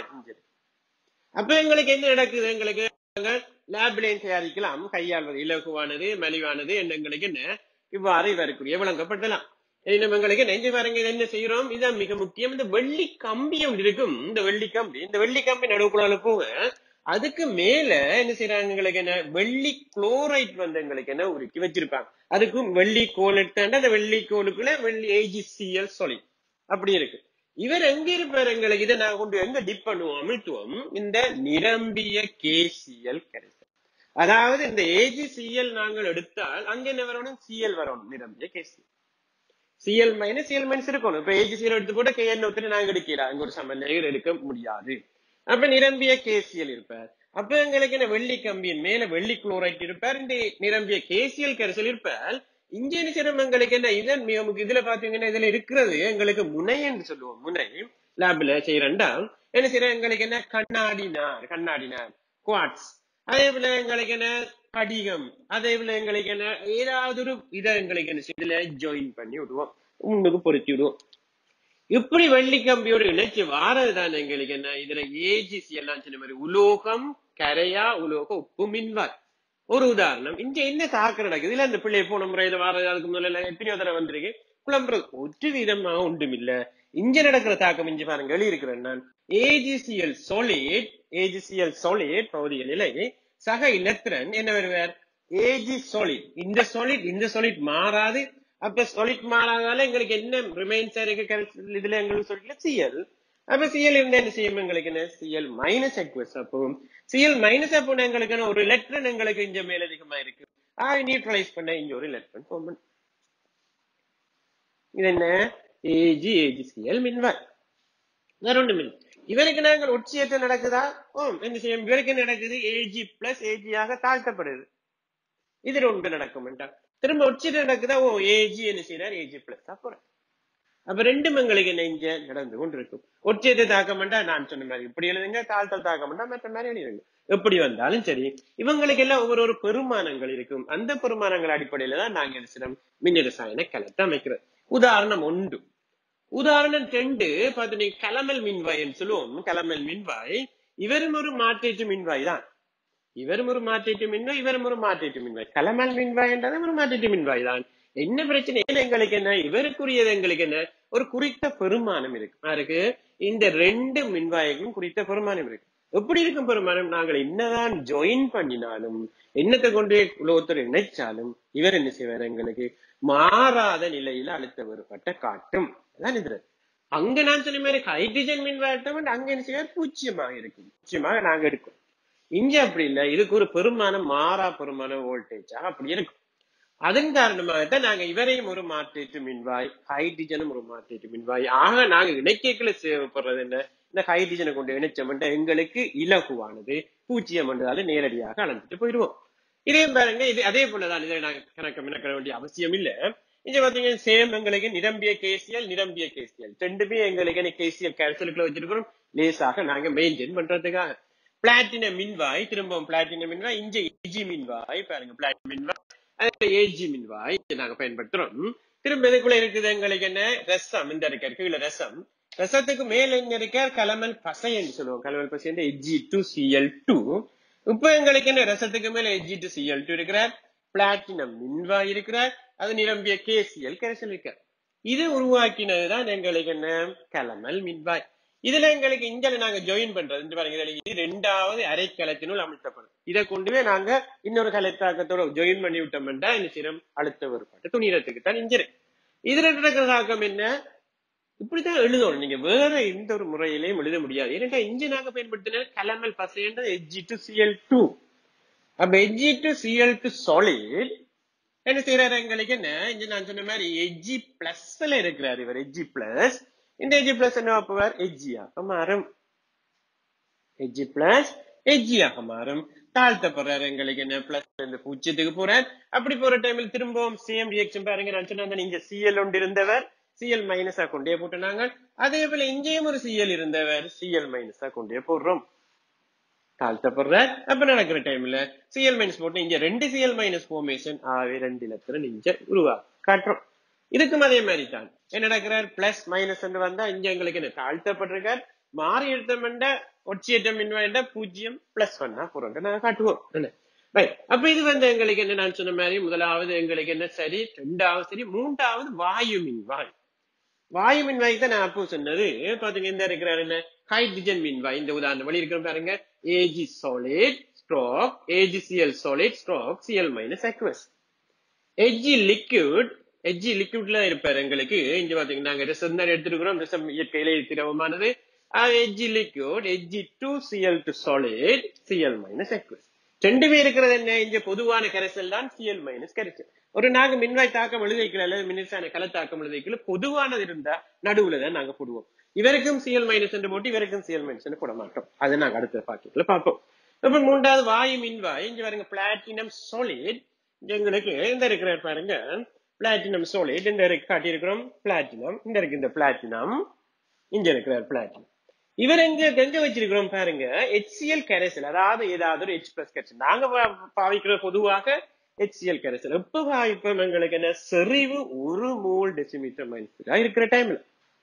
அப்ப எங்களுக்கு என்ன நடக்குது எங்களுக்கு லேப்லையும் தயாரிக்கலாம் கையாள்வது இலகுவானது மலிவானது என்ன எங்களுக்கு என்ன இவ்வாறு இவருக்குரிய விளங்கப்படலாம் எங்களுக்கு நெஞ்சு பாருங்க என்ன செய்யறோம் இதான் மிக முக்கியம் இந்த வெள்ளி கம்பி ஒன்று இருக்கும் இந்த வெள்ளி கம்பி இந்த வெள்ளி கம்பி நடுவுக்குள்ள போக அதுக்கு மேல என்ன செய்யறாங்க எங்களுக்கு என்ன வெள்ளி குளோரைட் வந்து எங்களுக்கு என்ன உருக்கி வச்சிருப்பாங்க அதுக்கும் வெள்ளி கோல் எடுத்தாண்ட அந்த வெள்ளி கோலுக்குள்ள வெள்ளி ஏஜிசிஎல் சொல்லி அப்படி இருக்கு இவர் எங்க இருப்பார் எங்களுக்கு இதை நான் கொண்டு எங்க டிப் பண்ணுவோம் அமிழ்த்துவோம் இந்த நிரம்பிய கேசிஎல் கரைசல் அதாவது இந்த ஏஜிசிஎல் நாங்கள் எடுத்தால் அங்க என்ன வரணும் சிஎல் வரணும் நிரம்பிய K C L C L minus C L minus இருக்கணும் இப்ப ஏஜிசிஎல் எடுத்து கூட கேஎன் ஒத்துட்டு நாங்க எடுக்கிறோம் அங்க ஒரு சமநிலையில் எடுக்க முடியாது அப்ப நிரம்பிய கேசியல் இருப்பார் அப்ப எங்களுக்கு என்ன வெள்ளி கம்பியின் மேல வெள்ளி குளோரைட் இருப்பார் இந்த நிரம்பிய கேசியல் கரைசல் இருப்பார் இங்கே சிரம் எங்களுக்கு என்ன இதன் மிக முக்கிய இதுல பாத்தீங்கன்னா இதுல இருக்கிறது எங்களுக்கு முனை என்று சொல்லுவோம் முனை லேப்ல செய்யறா என்ன செய்யற எங்களுக்கு என்ன கண்ணாடி நார் கண்ணாடி நார் குவாட்ஸ் அதே போல எங்களுக்கு என்ன படிகம் அதே போல எங்களுக்கு என்ன ஏதாவது ஒரு இதை எங்களுக்கு என்ன இதுல ஜாயின் பண்ணி விடுவோம் முன்னுக்கு பொருத்தி விடுவோம் இப்படி வெள்ளி கம்பியோடு இணைச்சு வாரதுதான் எங்களுக்கு என்ன இதுல ஏஜிசி எல்லாம் சொன்ன மாதிரி உலோகம் கரையா உலோக உப்பு மின்வாய் ஒரு உதாரணம் இங்க என்ன தாக்கம் நடக்குது இல்ல இந்த பிள்ளை போன முறையில வாரது அதுக்கு முதல்ல எத்தனையோ தடவை வந்திருக்கு புலம்புறது ஒரு விதமா ஒன்றும் இல்ல இங்க நடக்கிற தாக்கம் இங்க பாருங்க எழுதியிருக்கிறேன் நான் ஏஜிசிஎல் சொலிட் ஏஜிசிஎல் சொலிட் பகுதிய நிலை சக இலத்திரன் என்ன வருவார் ஏஜி சொலிட் இந்த சொலிட் இந்த சொலிட் மாறாது அப்ப சொலிட் மாறாதால எங்களுக்கு என்ன ரிமைன்ஸ் இருக்கு இதுல எங்களுக்கு சொல்லிட்டு சிஎல் அப்ப சிஎல் இருந்தா என்ன செய்யும் எங்களுக்கு என்ன சிஎல் மைனஸ் எக்வஸ் அப்போ சிஎல் மைனஸ் அப்போ எங்களுக்கு என்ன ஒரு எலக்ட்ரன் எங்களுக்கு இங்க மேலதிகமா இருக்கு ஆ நியூட்ரலைஸ் பண்ண இங்க ஒரு எலக்ட்ரன் ஃபார்ம் பண்ண இது என்ன ஏஜி ஏஜி சிஎல் மின்வாய் வேற ஒண்ணும் இல்லை இவருக்கு நாங்கள் உச்சியேற்றம் நடக்குதா ஓ என்ன செய்யும் இவருக்கு நடக்குது ஏஜி பிளஸ் ஏஜியாக தாழ்த்தப்படுது இதுல ஒன்று நடக்கும் திரும்ப உச்சிட்டு நடக்குதா ஓ ஏஜி என்ன செய்யறார் ஏஜி பிளஸ் அப்புறம் அப்ப ரெண்டு எங்களுக்கு என்ன இங்க நடந்து கொண்டு இருக்கும் ஒற்றியத்தை தாக்கமாட்டா நான் சொன்ன மாதிரி இப்படி எழுதுங்க தாழ்த்தல் தாக்கமாட்டா மற்ற மாதிரி எழுதுங்க எப்படி வந்தாலும் சரி இவங்களுக்கு எல்லாம் ஒவ்வொரு ஒரு பெருமானங்கள் இருக்கும் அந்த பெருமானங்கள் அடிப்படையில தான் நாங்க என்ன செய்யறோம் மின் ரசாயன கலத்தை அமைக்கிறோம் உதாரணம் ஒன்று உதாரணம் ரெண்டு பார்த்து நீங்க கலமல் மின்வாய்ன்னு சொல்லுவோம் கலமல் மின்வாய் இவரும் ஒரு மாற்றீட்டு மின்வாய் தான் இவரும் ஒரு மாற்றீட்டு மின்வாய் இவரும் ஒரு மாற்றீட்டு மின்வாய் கலமல் மின்வாய் என்றது ஒரு மாற்றீட்டு மின்வாய் தான் என்ன பிரச்சனை எங்களுக்கு என்ன இவருக்குரியது எங்களுக்கு என்ன ஒரு குறித்த பெருமானம் இருக்கு யாருக்கு இந்த ரெண்டு மின்வாய்க்கும் குறித்த பெருமானம் இருக்கு எப்படி இருக்கும் பெருமானம் நாங்கள் என்னதான் ஜாயின் பண்ணினாலும் என்னத்தை கொண்டு உலகத்தோடு இணைச்சாலும் இவர் என்ன செய்வார் எங்களுக்கு மாறாத நிலையில அழுத்த வேறுபட்ட காட்டும் அதான் இது அங்க நான் சொன்ன மாதிரி ஹைட்ரஜன் மின் வாட்டம் அங்க என்ன செய்வார் பூச்சியமாக இருக்கும் பூச்சியமாக நாங்க எடுக்கும் இங்க அப்படி இல்லை இதுக்கு ஒரு பெருமானம் மாறா பெருமான வோல்டேஜா அப்படி இருக்கும் அதன் காரணமாகத்தான் நாங்க இவரையும் ஒரு மாற்றேற்று மின்வாய் ஹைட்ரஜனும் ஒரு மாற்றேற்று மின்வாய் ஆக நாங்க இணைக்கல தேவைப்படுறது என்ன இந்த ஹைட்ரஜனை கொண்டு இணைச்சோம்னா எங்களுக்கு இலகுவானது பூஜ்ஜியம் என்றால நேரடியாக அளந்துட்டு போயிடுவோம் இதே பாருங்க இது அதே போலதான் இதை நாங்க கணக்கு மினக்கிற வேண்டிய அவசியம் இல்ல இங்க பாத்தீங்கன்னா சேம் எங்களுக்கு நிரம்பிய கேசியல் நிரம்பிய கேசியல் ரெண்டுமே எங்களுக்கு கேசியல் கேன்சலுக்குள்ள வச்சிருக்கிறோம் லேசாக நாங்க மெயின்டைன் பண்றதுக்காக பிளாட்டினம் மின்வாய் திரும்பவும் பிளாட்டினம் மின்வாய் இங்க ஏஜி மின்வாய் பாருங்க பிளாட்டினம் மின்வாய் அதுல ஏஜி மின்வாய் இதை நாங்க பயன்படுத்துறோம் திரும்ப இதுக்குள்ள இருக்குது எங்களுக்கு என்ன ரசம் இந்த இருக்க கீழே ரசம் ரசத்துக்கு மேல என்ன இருக்க கலமல் பசை என்று சொல்லுவோம் கலமல் பசை என்று எஜி டு சிஎல் டூ இப்ப எங்களுக்கு என்ன ரசத்துக்கு மேல எஜி டு சிஎல் டூ இருக்கிறார் பிளாட்டினம் மின்வாய் இருக்கிறார் அது நிரம்பிய கேசிஎல் கரைசல் இருக்க இது உருவாக்கினதுதான் எங்களுக்கு என்ன கலமல் மின்வாய் இதுல எங்களுக்கு இங்கல நாங்க ஜாயின் பண்றது இந்த பாருங்க இதுல இது ரெண்டாவது அரைக்கலத்தினுள் அமிழ்த்தப்படும் இதை கொண்டுவே நாங்க இன்னொரு கலத்தாக்கத்தோட ஜாயின் பண்ணி விட்டோம்னா என்ன செய்யணும் அழுத்த வேறுபாட்டு துணிரத்துக்கு தான் இஞ்சிரு இதுல நடக்கிற தாக்கம் என்ன இப்படித்தான் எழுதணும் நீங்க வேற எந்த ஒரு முறையிலையும் எழுத முடியாது ஏன்னா இங்க நாங்க பயன்படுத்தின கலமல் பசைன்றது எஜ்ஜி டு சிஎல் டூ அப்ப A G two C L two solid என்ன செய்யறாரு எங்களுக்கு என்ன இங்க நான் சொன்ன மாதிரி எஜ்ஜி பிளஸ்ல இருக்கிறாரு இவர் எஜ்ஜி பிளஸ் இந்த எஜ்ஜி பிளஸ் என்ன ஆப்புவார் எஜ்ஜியாக மாறும் எஜ்ஜி பிளஸ் எஜ்ஜியாக மாறும் தாழ்த்தப்படுறாரு எங்களுக்கு என்ன பிளஸ் இந்த பூஜ்ஜியத்துக்கு போறார் அப்படி போற டைமில் திரும்பவும் சேம் ரியாக்ஷன் பாருங்க நான் சொன்ன இங்க சிஎல் ஒன்று இருந்தவர் சிஎல் மைனஸா கொண்டே போட்டுனாங்க அதே போல இங்கேயும் ஒரு சிஎல் இருந்தவர் சிஎல் மைனஸா கொண்டே போடுறோம் தாழ்த்தப்படுறார் அப்ப நடக்கிற டைம்ல சிஎல் மைனஸ் போட்டு இங்க ரெண்டு சிஎல் மைனஸ் ஃபார்மேஷன் ஆகவே ரெண்டு இலத்திர இங்க உருவா காட்டுறோம் இதுக்கும் அதே மாதிரி தான் என்ன நடக்கிறார் பிளஸ் மைனஸ் வந்தா இங்க எங்களுக்கு என்ன தாழ்த்தப்பட்டிருக்கார் மாறி எடுத்தோம்னா ஒட்சியேற்றம் மின்வாயிட்டா பூஜ்ஜியம் பிளஸ் ஒன்னா போறோம் நாங்க காட்டுவோம் என்ன ரைட் அப்ப இது வந்து எங்களுக்கு என்ன நான் சொன்ன மாதிரி முதலாவது எங்களுக்கு என்ன சரி ரெண்டாவது சரி மூன்றாவது வாயு மின்வாய் வாயு மின்வாய் தான் நான் அப்போ சொன்னது பாத்தீங்க இந்த இருக்கிறார் என்ன ஹைட்ரஜன் மின்வாய் இந்த உதாரணம் வழி இருக்கிற பாருங்க A G solid stroke A G C L solid stroke C L minus aqueous A G liquid A G லிக்விட்ல இருப்பாரு எங்களுக்கு இங்க பாத்தீங்கன்னா நாங்க ரிசம் தான் எடுத்துருக்கிறோம் ரிசம் இயற்கையில திரவமானது A G liquid A G two C L two solid C L minus aqueous ரெண்டுமே இருக்கிறது என்ன இங்க பொதுவான கரைசல் தான் சிஎல் மைனஸ் கரைசல் ஒரு நாங்க மின்வாய் தாக்கம் எழுதி வைக்கல அல்லது மின்சார கல தாக்கம் எழுதி வைக்கல பொதுவானது இருந்தா நடுவுல தான் நாங்க போடுவோம் இவருக்கும் சிஎல் மைனஸ் என்று போட்டு இவருக்கும் சிஎல் மைனஸ் போட மாட்டோம் அதை நாங்க அடுத்த பாக்கெட்ல பார்ப்போம் இப்ப மூன்றாவது வாயு மின்வாய் இங்க பாருங்க பிளாட்டினம் சாலிட் எங்களுக்கு இந்த இருக்கிற பாருங்க பிளாட்டினம் சாலிட் இந்த இருக்கு காட்டியிருக்கிறோம் பிளாட்டினம் இந்த இருக்கு இந்த பிளாட்டினம் இங்க இருக்கிறார் பிளாட்டினம் இவர் எங்க எங்க வச்சிருக்கிறோம் பாருங்க HCl கரைசல் அதாவது ஏதாவது ஒரு H பிளஸ் கரைசல் நாங்க பா- பாவிக்கிற பொதுவாக HCl கரைசல் எப்ப பாவிப்போம் எங்களுக்கு என்ன செறிவு ஒரு மோல் டெசிமீட்டர் மைனஸ் இருக்கிற டைம்ல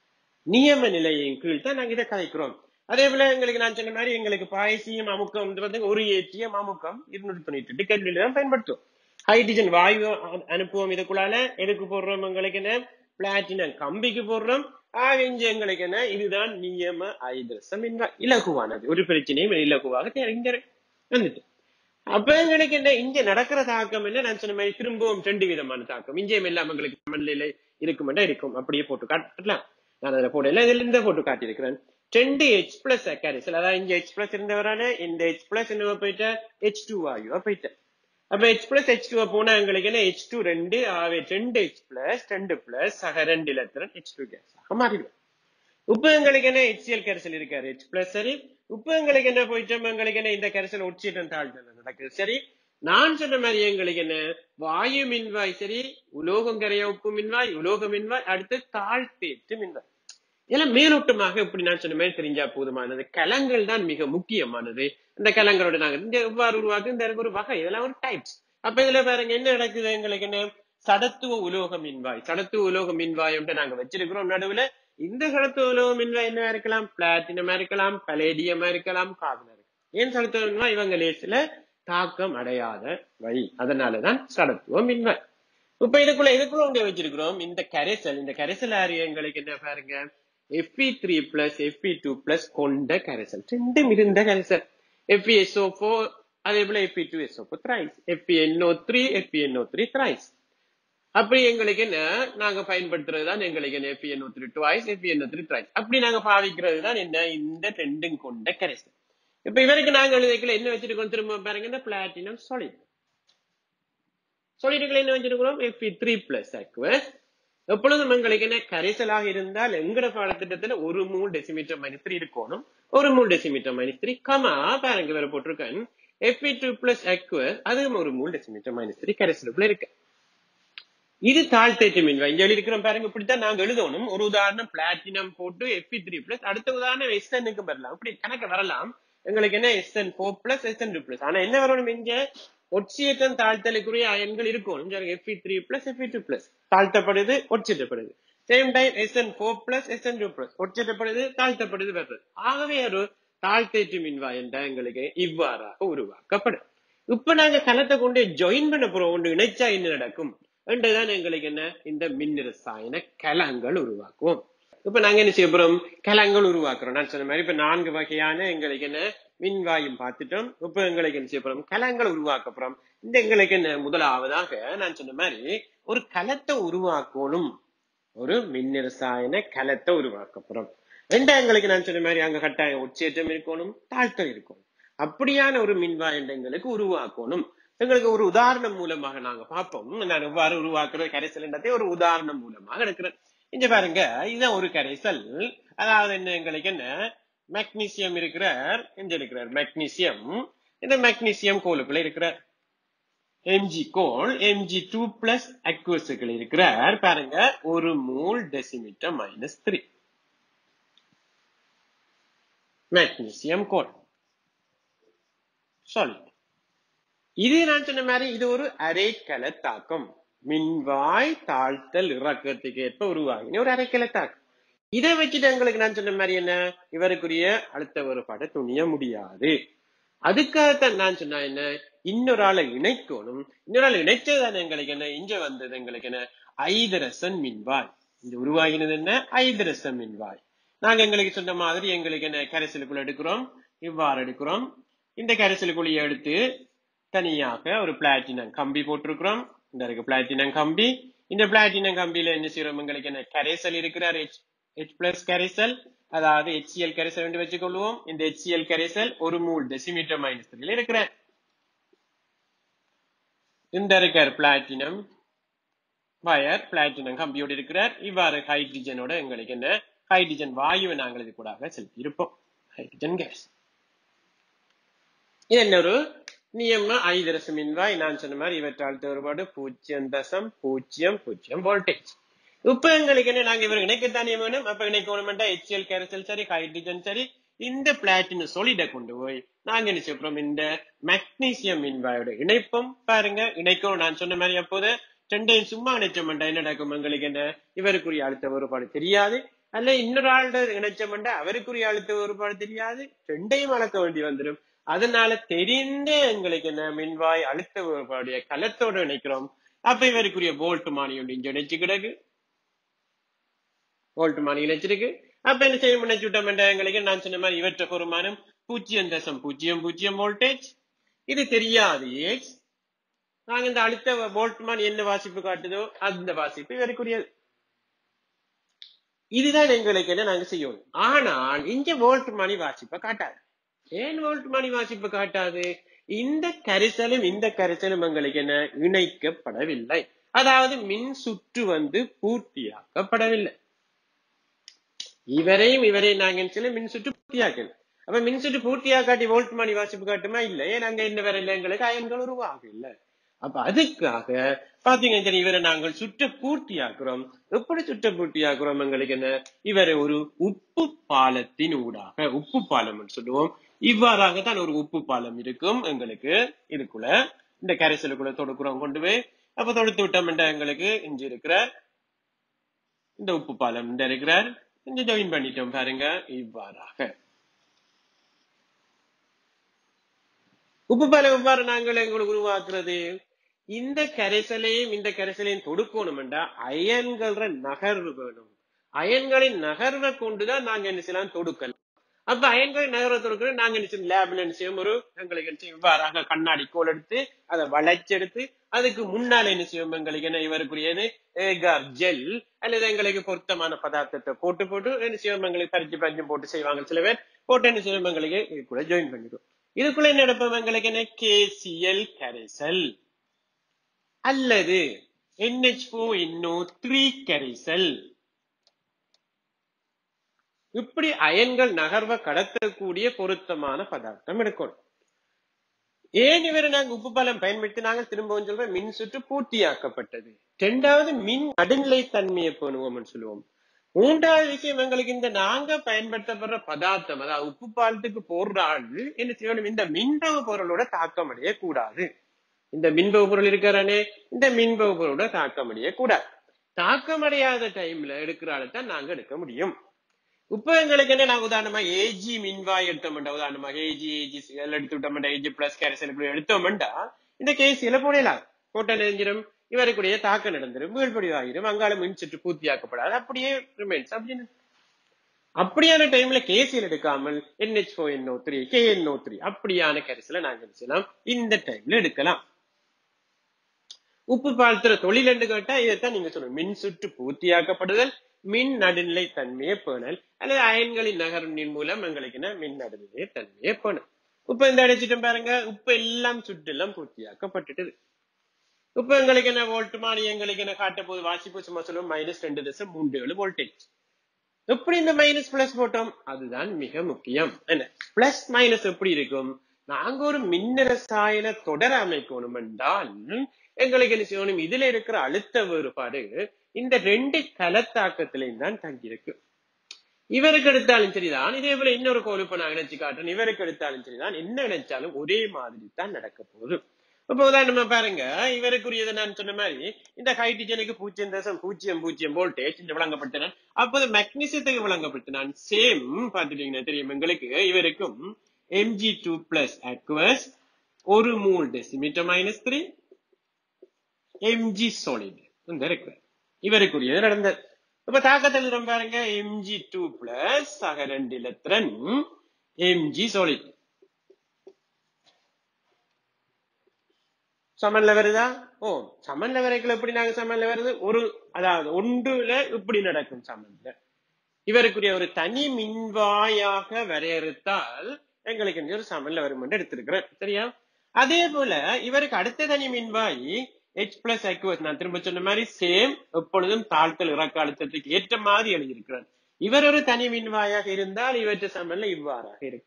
நியம நிலையின் கீழ் தான் நாங்க இதை கதைக்கிறோம் அதே போல எங்களுக்கு நான் சொன்ன மாதிரி எங்களுக்கு பாயசியம் அமுக்கம் வந்து வந்து ஒரு ஏற்றியம் அமுக்கம் இருநூற்றி தொண்ணூத்தி எட்டு கல்வியில தான் பயன்படுத்தும் ஹைட்ரஜன் வாயு அ- அனுப்புவோம் இதுக்குள்ளால எதுக்கு போடுறோம் எங்களுக்கு என்ன பிளாட்டினம் கம்பிக்கு போடுறோம் ஆக இங்க எங்களுக்கு என்ன இதுதான் நியம ஐதரசம் என்ற இலகுவானது ஒரு பிரச்சனையும் இலகுவாக தெரிஞ்ச வந்துட்டு அப்ப எங்களுக்கு என்ன இங்க நடக்கிற தாக்கம் என்ன நான் சொன்ன மாதிரி திரும்பவும் ரெண்டு விதமான தாக்கம் இங்கேயும் எல்லாம் எங்களுக்கு சமநிலையில இருக்குமெண்டா இருக்கும் அப்படியே போட்டு காட்டலாம் நான் அதுல போடல இதுல இந்த போட்டு காட்டியிருக்கிறேன் ரெண்டு ஹெச் பிளஸ் கரைசல் அதாவது இங்க ஹெச் பிளஸ் இருந்தவரான இந்த ஹெச் பிளஸ் என்ன போயிட்ட ஹெச் டூ வாயுவா போயிட்ட அப்ப ஹெச் பிளஸ் ஹெச் டூ போனா எங்களுக்கு என்ன ஹெச் டூ ரெண்டு ஆவே ரெண்டு ஹெச் பிளஸ் ரெண்டு பிளஸ் சக ரெண்டு இலத்திரன் ஹெச் டூ கேஸ் ஆக மாறிடும் உப்பு எங்களுக்கு என்ன ஹெச்சிஎல் கரைசல் இருக்காரு ஹெச் பிளஸ் சரி உப்பு எங்களுக்கு என்ன போயிட்டோம் எங்களுக்கு என்ன இந்த கரைசல் ஒட்சியிட்டம் தாழ்த்தல் நடக்குது சரி நான் சொன்ன மாதிரி எங்களுக்கு என்ன வாயு மின்வாய் சரி உலோகம் கரைய உப்பு மின்வாய் உலோக மின்வாய் அடுத்து தாழ்த்தேற்று மின்வாய் இதெல்லாம் மேலோட்டமாக இப்படி நான் சொன்ன மாதிரி தெரிஞ்சா போதுமானது கலங்கள் தான் மிக முக்கியமானது இந்த கலங்களோட நாங்க இந்த எவ்வாறு உருவாக்கு இந்த ஒரு வகை இதெல்லாம் ஒரு டைப்ஸ் அப்ப இதுல பாருங்க என்ன நடக்குது எங்களுக்கு என்ன சடத்துவ உலோக மின்வாய் சடத்துவ உலோக மின்வாய் நாங்க வச்சிருக்கிறோம் நடுவுல இந்த சடத்துவ உலோக மின்வாய் என்ன இருக்கலாம் பிளாட்டினமா இருக்கலாம் பலேடியமா இருக்கலாம் கார்பனா இருக்கலாம் ஏன் சடத்துவ மின்வாய் இவங்க லேசில தாக்கம் அடையாத வை அதனாலதான் சடத்துவ மின்வாய் இப்ப இதுக்குள்ள இதுக்குள்ள உங்க வச்சிருக்கிறோம் இந்த கரைசல் இந்த கரைசல் ஆரியங்களுக்கு என்ன பாருங்க F E three plus F E two plus கொண்ட கரைசல் ரெண்டும் இருந்த கரைசல் எஃபி எஸ்ஓ ஃபோர் அதே போல F E two S O four thrice F E N O three F E N O three thrice அப்படி எங்களுக்கு என்ன நாங்க பயன்படுத்துறது தான் எங்களுக்கு என்ன F E N O three twice F E N O three thrice அப்படி நாங்க பாவிக்கிறது தான் என்ன இந்த ரெண்டும் கொண்ட கரைசல் இப்ப இவருக்கு நாங்க எழுதிக்கல என்ன வச்சிருக்கோம் திரும்ப பாருங்க இந்த பிளாட்டினம் சாலிட் சாலிடுகள் என்ன வச்சிருக்கிறோம் எஃபி த்ரீ பிளஸ் அக்வஸ் எப்பொழுதும் எங்களுக்கு என்ன கரைசலாக இருந்தால் எங்கட பாடத்திட்டத்துல ஒரு மூல் டெசிமீட்டர் மைனஸ் த்ரீ இருக்கணும் ஒரு mole decimetre minus three comma பாருங்க வேற போட்டிருக்கேன் எஃபி டூ பிளஸ் அக்வஸ் அதுவும் ஒரு மூல் டெசிமீட்டர் மைனஸ் த்ரீ கரைசலுக்குள்ள இருக்கு இது தாழ்த்தேற்று மின்வா இங்க எழுதிக்கிறோம் பாருங்க இப்படித்தான் நாங்க எழுதணும் ஒரு உதாரணம் பிளாட்டினம் போட்டு எஃபி த்ரீ பிளஸ் அடுத்த உதாரணம் எஸ்என்னுக்கு வரலாம் அப்படி கணக்கு வரலாம் எங்களுக்கு என்ன S N four plus S N two plus ஆனா என்ன வரணும் இங்க ஒட்சியேற்றம் தாழ்த்தலுக்குரிய அயன்கள் இருக்கும் F E three plus F E two plus தாழ்த்தப்படுது ஒட்சியேற்றப்படுது same time S N four plus S N two plus ஒட்சியேற்றப்படுது தாழ்த்தப்படுது வருது ஆகவே ஒரு தாழ்த்தேற்று மின்வா என்ற எங்களுக்கு இவ்வாறாக உருவாக்கப்படும் இப்ப நாங்க கலத்தை கொண்டு ஜாயின் பண்ண போறோம் ஒன்று இணைச்சா என்ன நடக்கும் என்றுதான் எங்களுக்கு என்ன இந்த மின் ரசாயன கலங்கள் உருவாக்குவோம் இப்ப நாங்க என்ன செய்ய போறோம் கலங்கள் உருவாக்குறோம் நான் சொன்ன மாதிரி இப்ப நான்கு வகையான எங்களுக்கு என்ன மின்வாயும் பார்த்துட்டோம் இப்ப எங்களுக்கு என்ன செய்ய போறோம் கலங்கள் உருவாக்க போறோம் இந்த எங்களுக்கு என்ன முதலாவதாக நான் சொன்ன மாதிரி ஒரு கலத்தை உருவாக்கணும் ஒரு மின் ரசாயன கலத்தை உருவாக்க போறோம் ரெண்டா எங்களுக்கு நான் சொன்ன மாதிரி அங்க கட்டாயம் உச்சேற்றம் இருக்கணும் தாழ்த்தம் இருக்கணும் அப்படியான ஒரு மின்வாய் எங்களுக்கு உருவாக்கணும் எங்களுக்கு ஒரு உதாரணம் மூலமாக நாங்க பார்ப்போம் நான் எவ்வாறு உருவாக்குற கரைசல் ஒரு உதாரணம் மூலமாக எடுக்கிறேன் இங்க பாருங்க இதுதான் ஒரு கரைசல் அதாவது என்ன எங்களுக்கு என்ன மெக்னீசியம் இருக்கிறார் இங்க இருக்கிறார் மெக்னீசியம் இந்த மெக்னீசியம் கோலுக்குள்ள இருக்கிறார் எம்ஜி கோல் எம்ஜி டூ பிளஸ் அக்வஸுகள் இருக்கிறார் பாருங்க ஒரு mole decimetre minus three magnesium கோல் சாலிட் இது நான் சொன்ன மாதிரி இது ஒரு அரைக்கல தாக்கம் மின்வாய் தாழ்த்தல் இறக்கத்துக்கு ஏற்ப உருவாகின ஒரு அரைக்கல தாக்கம் இதை வச்சுட்டு எங்களுக்கு நான் சொன்ன மாதிரி என்ன இவருக்குரிய அழுத்த வேறுபாட்டை துணிய முடியாது அதுக்காகத்தான் நான் சொன்னா என்ன இன்னொரு ஆளை இணைக்கணும் இன்னொரு ஆள் இணைச்சதுதானே எங்களுக்கு என்ன இங்க வந்தது எங்களுக்கு என்ன ஐதரசன் மின்வாய் இங்க உருவாகினது என்ன ஐதரசன் மின்வாய் நாங்க எங்களுக்கு சொன்ன மாதிரி எங்களுக்கு என்ன கரைசலுக்குள்ள எடுக்கிறோம் இவ்வாறு எடுக்கிறோம் இந்த கரைசலுக்குள்ளேயே எடுத்து தனியாக ஒரு பிளாட்டினம் கம்பி போட்டிருக்கிறோம் இந்த இருக்கு பிளாட்டினம் கம்பி இந்த பிளாட்டினம் கம்பியில என்ன செய்யறோம் எங்களுக்கு என்ன கரைசல் இருக்கிறார் ஹெச் ஹெச் பிளஸ் கரைசல் அதாவது ஹெச்சிஎல் கரைசல் என்று வச்சுக்கொள்வோம் இந்த ஹெச்சிஎல் கரைசல் ஒரு மூல் டெசிமீட்டர் மைனஸ் த்ரீல இருக்கிற இந்த இருக்கார் பிளாட்டினம் வயர் பிளாட்டினம் கம்பியோடு இருக்கிறார் இவ்வாறு ஹைட்ரஜனோட எங்களுக்கு என்ன ஹைட்ரஜன் வாயுவை நாங்கள் இது கூட செலுத்தி இருப்போம் ஹைட்ரஜன் கேஸ் இது என்ன ஒரு நியம ஐதரச மின்வாய் நான் சொன்ன மாதிரி இவற்றால் வேறுபாடு பூஜ்ஜியம் தசம் பூஜ்ஜியம் பூஜ்ஜியம் வோல்டேஜ் இப்ப எங்களுக்கு என்ன நாங்க இவர் இணைக்கத்தானே வேணும் அப்ப இணைக்கணும்டா ஹெச்எல் கேரசல் சரி ஹைட்ரஜன் சரி இந்த பிளாட்டினம் சொலிட கொண்டு போய் நாங்க என்ன செய்யறோம் இந்த மெக்னீசியம் மின்வாயோட இணைப்போம் பாருங்க இணைக்கணும் நான் சொன்ன மாதிரி அப்போது ரெண்டையும் சும்மா இணைச்சோம்டா என்ன நடக்கும் எங்களுக்கு என்ன இவருக்குரிய அழுத்த வேறுபாடு தெரியாது அல்ல இன்னொரு ஆள்கிட்ட இணைச்சோம்டா அவருக்குரிய அழுத்த வேறுபாடு தெரியாது ரெண்டையும் அளக்க வேண்டி வந்துடும் அதனால தெரிந்த எங்களுக்கு என்ன மின்வாய் அழுத்த வேறுபாடைய கலத்தோட இணைக்கிறோம் அப்ப இவருக்குரிய போல்ட் மானி ஒன்று இங்க இணைச்சு கிடக்கு வோல்ட் மானி இணைச்சிருக்கு அப்ப என்ன செய்ய நினைச்சு விட்டோம் எங்களுக்கு நான் சொன்ன மாதிரி இவற்ற பெருமானம் பூஜ்ஜியம் தசம் பூஜ்ஜியம் பூஜ்ஜியம் வோல்டேஜ் இது தெரியாது ஏக்ஸ் நாங்க இந்த அழுத்த வோல்ட் மானி என்ன வாசிப்பு காட்டுதோ அந்த வாசிப்பு இவருக்குரியது இதுதான் எங்களுக்கு என்ன நாங்க செய்யணும் ஆனால் இங்க வோல்ட் மணி வாசிப்பை காட்டாது ஏன் வோல்ட் மணி வாசிப்பு காட்டாது இந்த கரிசலும் இந்த கரிசலும் எங்களுக்கு என்ன இணைக்கப்படவில்லை அதாவது மின் சுற்று வந்து பூர்த்தியாக்கப்படவில்லை இவரையும் இவரையும் நாங்க சில மின் சுற்று பூர்த்தியாக்கல அப்ப மின் சுற்று பூர்த்தியாக்காட்டி வோல்ட் மணி வாசிப்பு காட்டுமா இல்ல ஏன் அங்க என்ன வரையில எங்களுக்கு அயன்கள் உருவாகும் இல்ல அப்ப அதுக்காக பாத்தீங்கன்னா சரி இவரை நாங்கள் சுற்ற பூர்த்தியாக்குறோம் எப்படி சுற்ற பூர்த்தியாக்குறோம் எங்களுக்கு என்ன இவரை ஒரு உப்பு பாலத்தின் ஊடாக உப்பு பாலம் சொல்லுவோம் இவ்வாறாக தான் ஒரு உப்பு பாலம் இருக்கும் எங்களுக்கு இதுக்குள்ள இந்த கரைசலுக்குள்ள தொடுக்கிறோம் கொண்டு போய் அப்ப தொடுத்து விட்டோம் எங்களுக்கு இங்க இருக்கிற இந்த உப்பு பாலம் இந்த இருக்கிறார் இங்க ஜாயின் பண்ணிட்டோம் பாருங்க இவ்வாறாக உப்பு பாலம் எவ்வாறு நாங்கள் எங்களுக்கு உருவாக்குறது இந்த கரைசலையும் இந்த கரைசலையும் தொடுக்கணும்டா அயன்கள நகர்வு வேணும் அயன்களின் நகர்வை கொண்டுதான் நாங்க என்ன செய்யலாம் தொடுக்கலாம் அப்ப அயன்களின் நகர்வை தொடுக்கிறது நாங்க என்ன செய்யணும் லேப்ல என்ன செய்யும் ஒரு எங்களுக்கு என்ன செய்யும் இவ்வாறாக கண்ணாடி கோல் எடுத்து அதை வளைச்செடுத்து அதுக்கு முன்னால என்ன செய்யும் எங்களுக்கு என்ன இவருக்குரியது ஏகார் ஜெல் அல்லது எங்களுக்கு பொருத்தமான பதார்த்தத்தை போட்டு போட்டு என்ன செய்வோம் எங்களுக்கு பறிச்சு பறிச்சு போட்டு செய்வாங்க சில பேர் போட்டு என்ன செய்வோம் எங்களுக்கு இதுக்குள்ள ஜாயின் பண்ணிடும் இதுக்குள்ள என்ன எடுப்போம் எங்களுக்கு என்ன கேசிஎல் கரைசல் அல்லது NH4 இன்னும் த்ரீ கரைசல் இப்படி அயன்கள் நகர்வை கடத்தக்கூடிய பொருத்தமான பதார்த்தம் எடுக்கணும் ஏன் இவரை நாங்க உப்பு பாலம் பயன்படுத்தி நாங்க திரும்பவும் சொல்றோம் மின் சுற்று பூர்த்தியாக்கப்பட்டது இரண்டாவது மின் நடுநிலை தன்மையை பண்ணுவோம்னு சொல்லுவோம் மூன்றாவது விஷயம் எங்களுக்கு இந்த நாங்க பயன்படுத்தப்படுற பதார்த்தம் அதாவது உப்பு பாலத்துக்கு போடுற ஆள் என்ன செய்யணும் இந்த மின்பகு பொருளோட தாக்கம் அடைய கூடாது இந்த மின்பகு பொருள் இருக்கிறானே இந்த மின்பகு பொருளோட தாக்கம் அடைய கூடாது தாக்கம் அடையாத டைம்ல எடுக்கிற ஆளை தான் நாங்க எடுக்க முடியும் இப்ப எங்களுக்கு என்ன நான் உதாரணமா ஏஜி மின்வாய் எடுத்தோம்டா உதாரணமாக ஏஜி ஏஜி எல் எடுத்து விட்டோம்டா ஏஜி பிளஸ் கேரசல் இப்படி எடுத்தோம்டா இந்த கேசியில போடலாம் போட்ட நெஞ்சிரும் இவருக்குடைய தாக்கம் நடந்துரும் வீழ்படிவாயிரும் அங்கால மின் சுற்று பூர்த்தியாக்கப்படாது அப்படியே ரிமைன்ஸ் அப்படின்னு அப்படியான டைம்ல கேசியில் எடுக்காமல் N H four N O three K N O three அப்படியான கரிசலை நாங்க என்ன செய்யலாம் இந்த டைம்ல எடுக்கலாம் உப்பு பால்த்துற தொழில் என்று கேட்டா இதைத்தான் நீங்க சொல்லணும் மின் சுற்று பூர்த்தியாக்கப்படுதல் மின் நடுநிலை தன்மையை பேணல் அல்லது அயன்களின் நகர்வின் மூலம் எங்களுக்கு என்ன மின் நடுநிலை தன்மையை பேணல் உப்பு இந்த அடிச்சிட்டும் பாருங்க உப்பு எல்லாம் சுற்றெல்லாம் பூர்த்தியாக்கப்பட்டுட்டது இப்ப எங்களுக்கு என்ன வோல்ட் மாறி எங்களுக்கு என்ன காட்ட போது வாசிப்பு சும்மா சொல்லுவோம் மைனஸ் ரெண்டு தசம் மூன்று ஏழு வோல்டேஜ் எப்படி இந்த மைனஸ் பிளஸ் போட்டோம் அதுதான் மிக முக்கியம் என்ன பிளஸ் மைனஸ் எப்படி இருக்கும் நாங்க ஒரு மின்னரசாயன தொடர் அமைக்கணும் என்றால் எங்களுக்கு என்ன செய்யணும் இதுல இருக்கிற அழுத்த வேறுபாடு இந்த ரெண்டு கலத்தாக்கத்திலையும் தான் தங்கியிருக்கு இவருக்கு எடுத்தாலும் சரிதான் இதே போல இன்னொரு கோலுப்ப நான் நினைச்சு காட்டுறேன் இவருக்கு எடுத்தாலும் சரிதான் என்ன நினைச்சாலும் ஒரே மாதிரி தான் நடக்க போகுது இப்ப உதாரணமா பாருங்க இவருக்குரியதை நான் சொன்ன மாதிரி இந்த ஹைட்ரஜனுக்கு பூஜ்ஜியம் தசம் பூஜ்ஜியம் பூஜ்ஜியம் வோல்டேஜ் இந்த வழங்கப்படுத்தினான் அப்போது மெக்னீசியத்துக்கு வழங்கப்படுத்தினான் சேம் பார்த்துட்டீங்கன்னா தெரியும் எங்களுக்கு இவருக்கும் எம்ஜி டூ பிளஸ் அக்வஸ் ஒரு mole decimetre minus three M G solid இந்த இருக்கு இவருக்குரியது நடந்தது இப்ப தாக்கத்தில் இடம் பாருங்க எம்ஜி டூ பிளஸ் ஆக ரெண்டு இலத்திரன் எம்ஜி சாலிட் சமன்ல வருதா ஓ சமன்ல வரைக்கும் எப்படி நாங்க சமன்ல வருது ஒரு அதாவது ஒன்றுல இப்படி நடக்கும் சமன்ல இவருக்குரிய ஒரு தனி மின்வாயாக வரையறுத்தால் எங்களுக்கு இங்க ஒரு சமன்ல வரும் என்று எடுத்திருக்கிறேன் சரியா அதே போல இவருக்கு அடுத்த தனி மின்வாய் H பிளஸ் அக்வஸ் நான் திரும்ப சொன்ன மாதிரி சேம் எப்பொழுதும் தாழ்த்தல் இறக்க அழுத்தத்துக்கு ஏற்ற மாதிரி எழுதியிருக்கிறார் இவர் ஒரு தனி மின்வாயாக இருந்தால் இவற்றை சமன்ல இவ்வாறாக இருக்கும்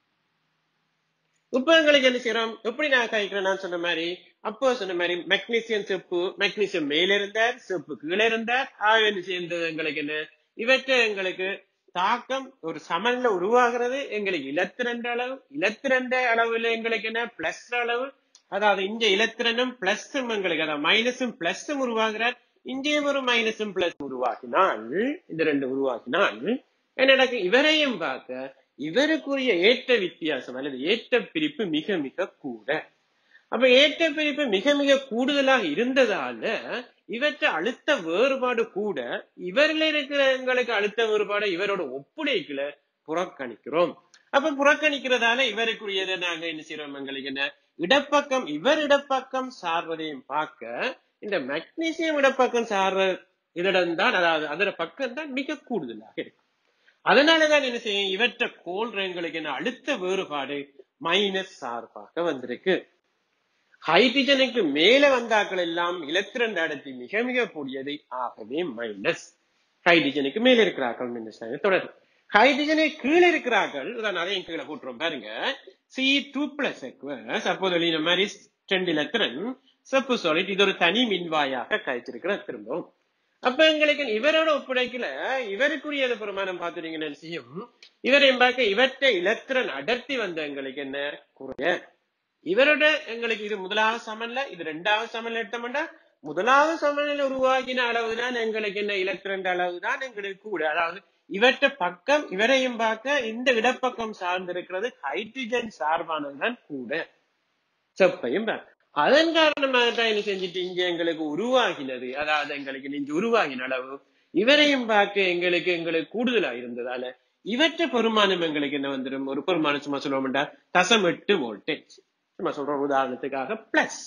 இப்ப எங்களுக்கு என்ன செய்யறோம் எப்படி நான் கழிக்கிறேன் நான் சொன்ன மாதிரி அப்போ சொன்ன மாதிரி மெக்னீசியம் செப்பு மெக்னீசியம் மேல இருந்தார் செப்பு கீழே இருந்தார் ஆக என்ன சேர்ந்தது எங்களுக்கு என்ன இவற்றை எங்களுக்கு தாக்கம் ஒரு சமன்ல உருவாகிறது எங்களுக்கு இலத்திரண்ட அளவு இலத்திரண்ட அளவுல எங்களுக்கு என்ன பிளஸ் அளவு அதாவது இங்க இலத்திரனும் பிளஸும் எங்களுக்கு அதாவது மைனஸும் பிளஸும் உருவாகிறார் இங்கேயும் ஒரு மைனஸும் பிளஸ் உருவாக்கினால் இந்த ரெண்டு உருவாக்கினால் என்ன நடக்கும் இவரையும் பார்க்க இவருக்குரிய ஏற்ற வித்தியாசம் அல்லது ஏற்ற பிரிப்பு மிக மிக கூட அப்ப ஏற்ற பிரிப்பு மிக மிக கூடுதலாக இருந்ததால இவற்றை அழுத்த வேறுபாடு கூட இவரில் இருக்கிற எங்களுக்கு அழுத்த வேறுபாடு இவரோட ஒப்புடைக்குல புறக்கணிக்கிறோம் அப்ப புறக்கணிக்கிறதால இவருக்குரியதை நாங்க என்ன செய்யறோம் எங்களுக்கு என்ன இடப்பக்கம் இவர் இடப்பக்கம் சார்வதையும் பார்க்க இந்த மெக்னீசியம் இடப்பக்கம் சார்ற இதடம் தான் அதாவது அதோட பக்கம் தான் மிக கூடுதலாக இருக்கும் அதனாலதான் என்ன செய்யும் இவற்றை கோல்றங்களுக்கு என்ன அழுத்த வேறுபாடு மைனஸ் சார்பாக வந்திருக்கு ஹைட்ரஜனுக்கு மேல வந்தாக்கள் எல்லாம் இலத்திரண்ட அடர்த்தி மிக மிக கூடியது ஆகவே மைனஸ் ஹைட்ரஜனுக்கு மேல இருக்கிறார்கள் மைனஸ் தொடர் ஹைட்ரஜனை கீழே இருக்கிறார்கள் உதாரணம் அதையும் கீழே போட்டுரும் பாருங்க சி டூ பிளஸ் எக்வஸ் அப்போது வெளியின மாதிரி ரெண்டு இலத்திரன் செப்பு சாலிட் இது ஒரு தனி மின்வாயாக கழிச்சிருக்கிற திரும்பவும் அப்ப எங்களுக்கு இவரோட ஒப்படைக்கல இவருக்குரியது பிரமாணம் பார்த்துட்டீங்கன்னு செய்யும் இவரையும் பார்க்க இவற்றை இலத்திரன் அடர்த்தி வந்த எங்களுக்கு என்ன குறைய இவரோட எங்களுக்கு இது முதலாவது சமன்ல இது ரெண்டாவது சமன்ல எடுத்தோம்னா முதலாவது சமநிலை உருவாக்கின அளவுதான் எங்களுக்கு என்ன இலத்திரன் அளவுதான் எங்களுக்கு கூட அதாவது இவற்ற பக்கம் இவரையும் பார்க்க இந்த இடப்பக்கம் சார்ந்திருக்கிறது ஹைட்ரஜன் சார்பானதுதான் கூட செப்பையும் பார்க்க அதன் காரணமாக தான் என்ன செஞ்சுட்டு இங்க எங்களுக்கு உருவாகினது அதாவது எங்களுக்கு நெஞ்சு உருவாகின அளவு இவரையும் பார்க்க எங்களுக்கு எங்களுக்கு கூடுதலா இருந்ததால இவற்றை பெருமானம் எங்களுக்கு என்ன வந்துடும் ஒரு பெருமானம் சும்மா சொல்லுவோம்டா தசம் எட்டு வோல்டேஜ் சும்மா சொல்றோம் உதாரணத்துக்காக பிளஸ்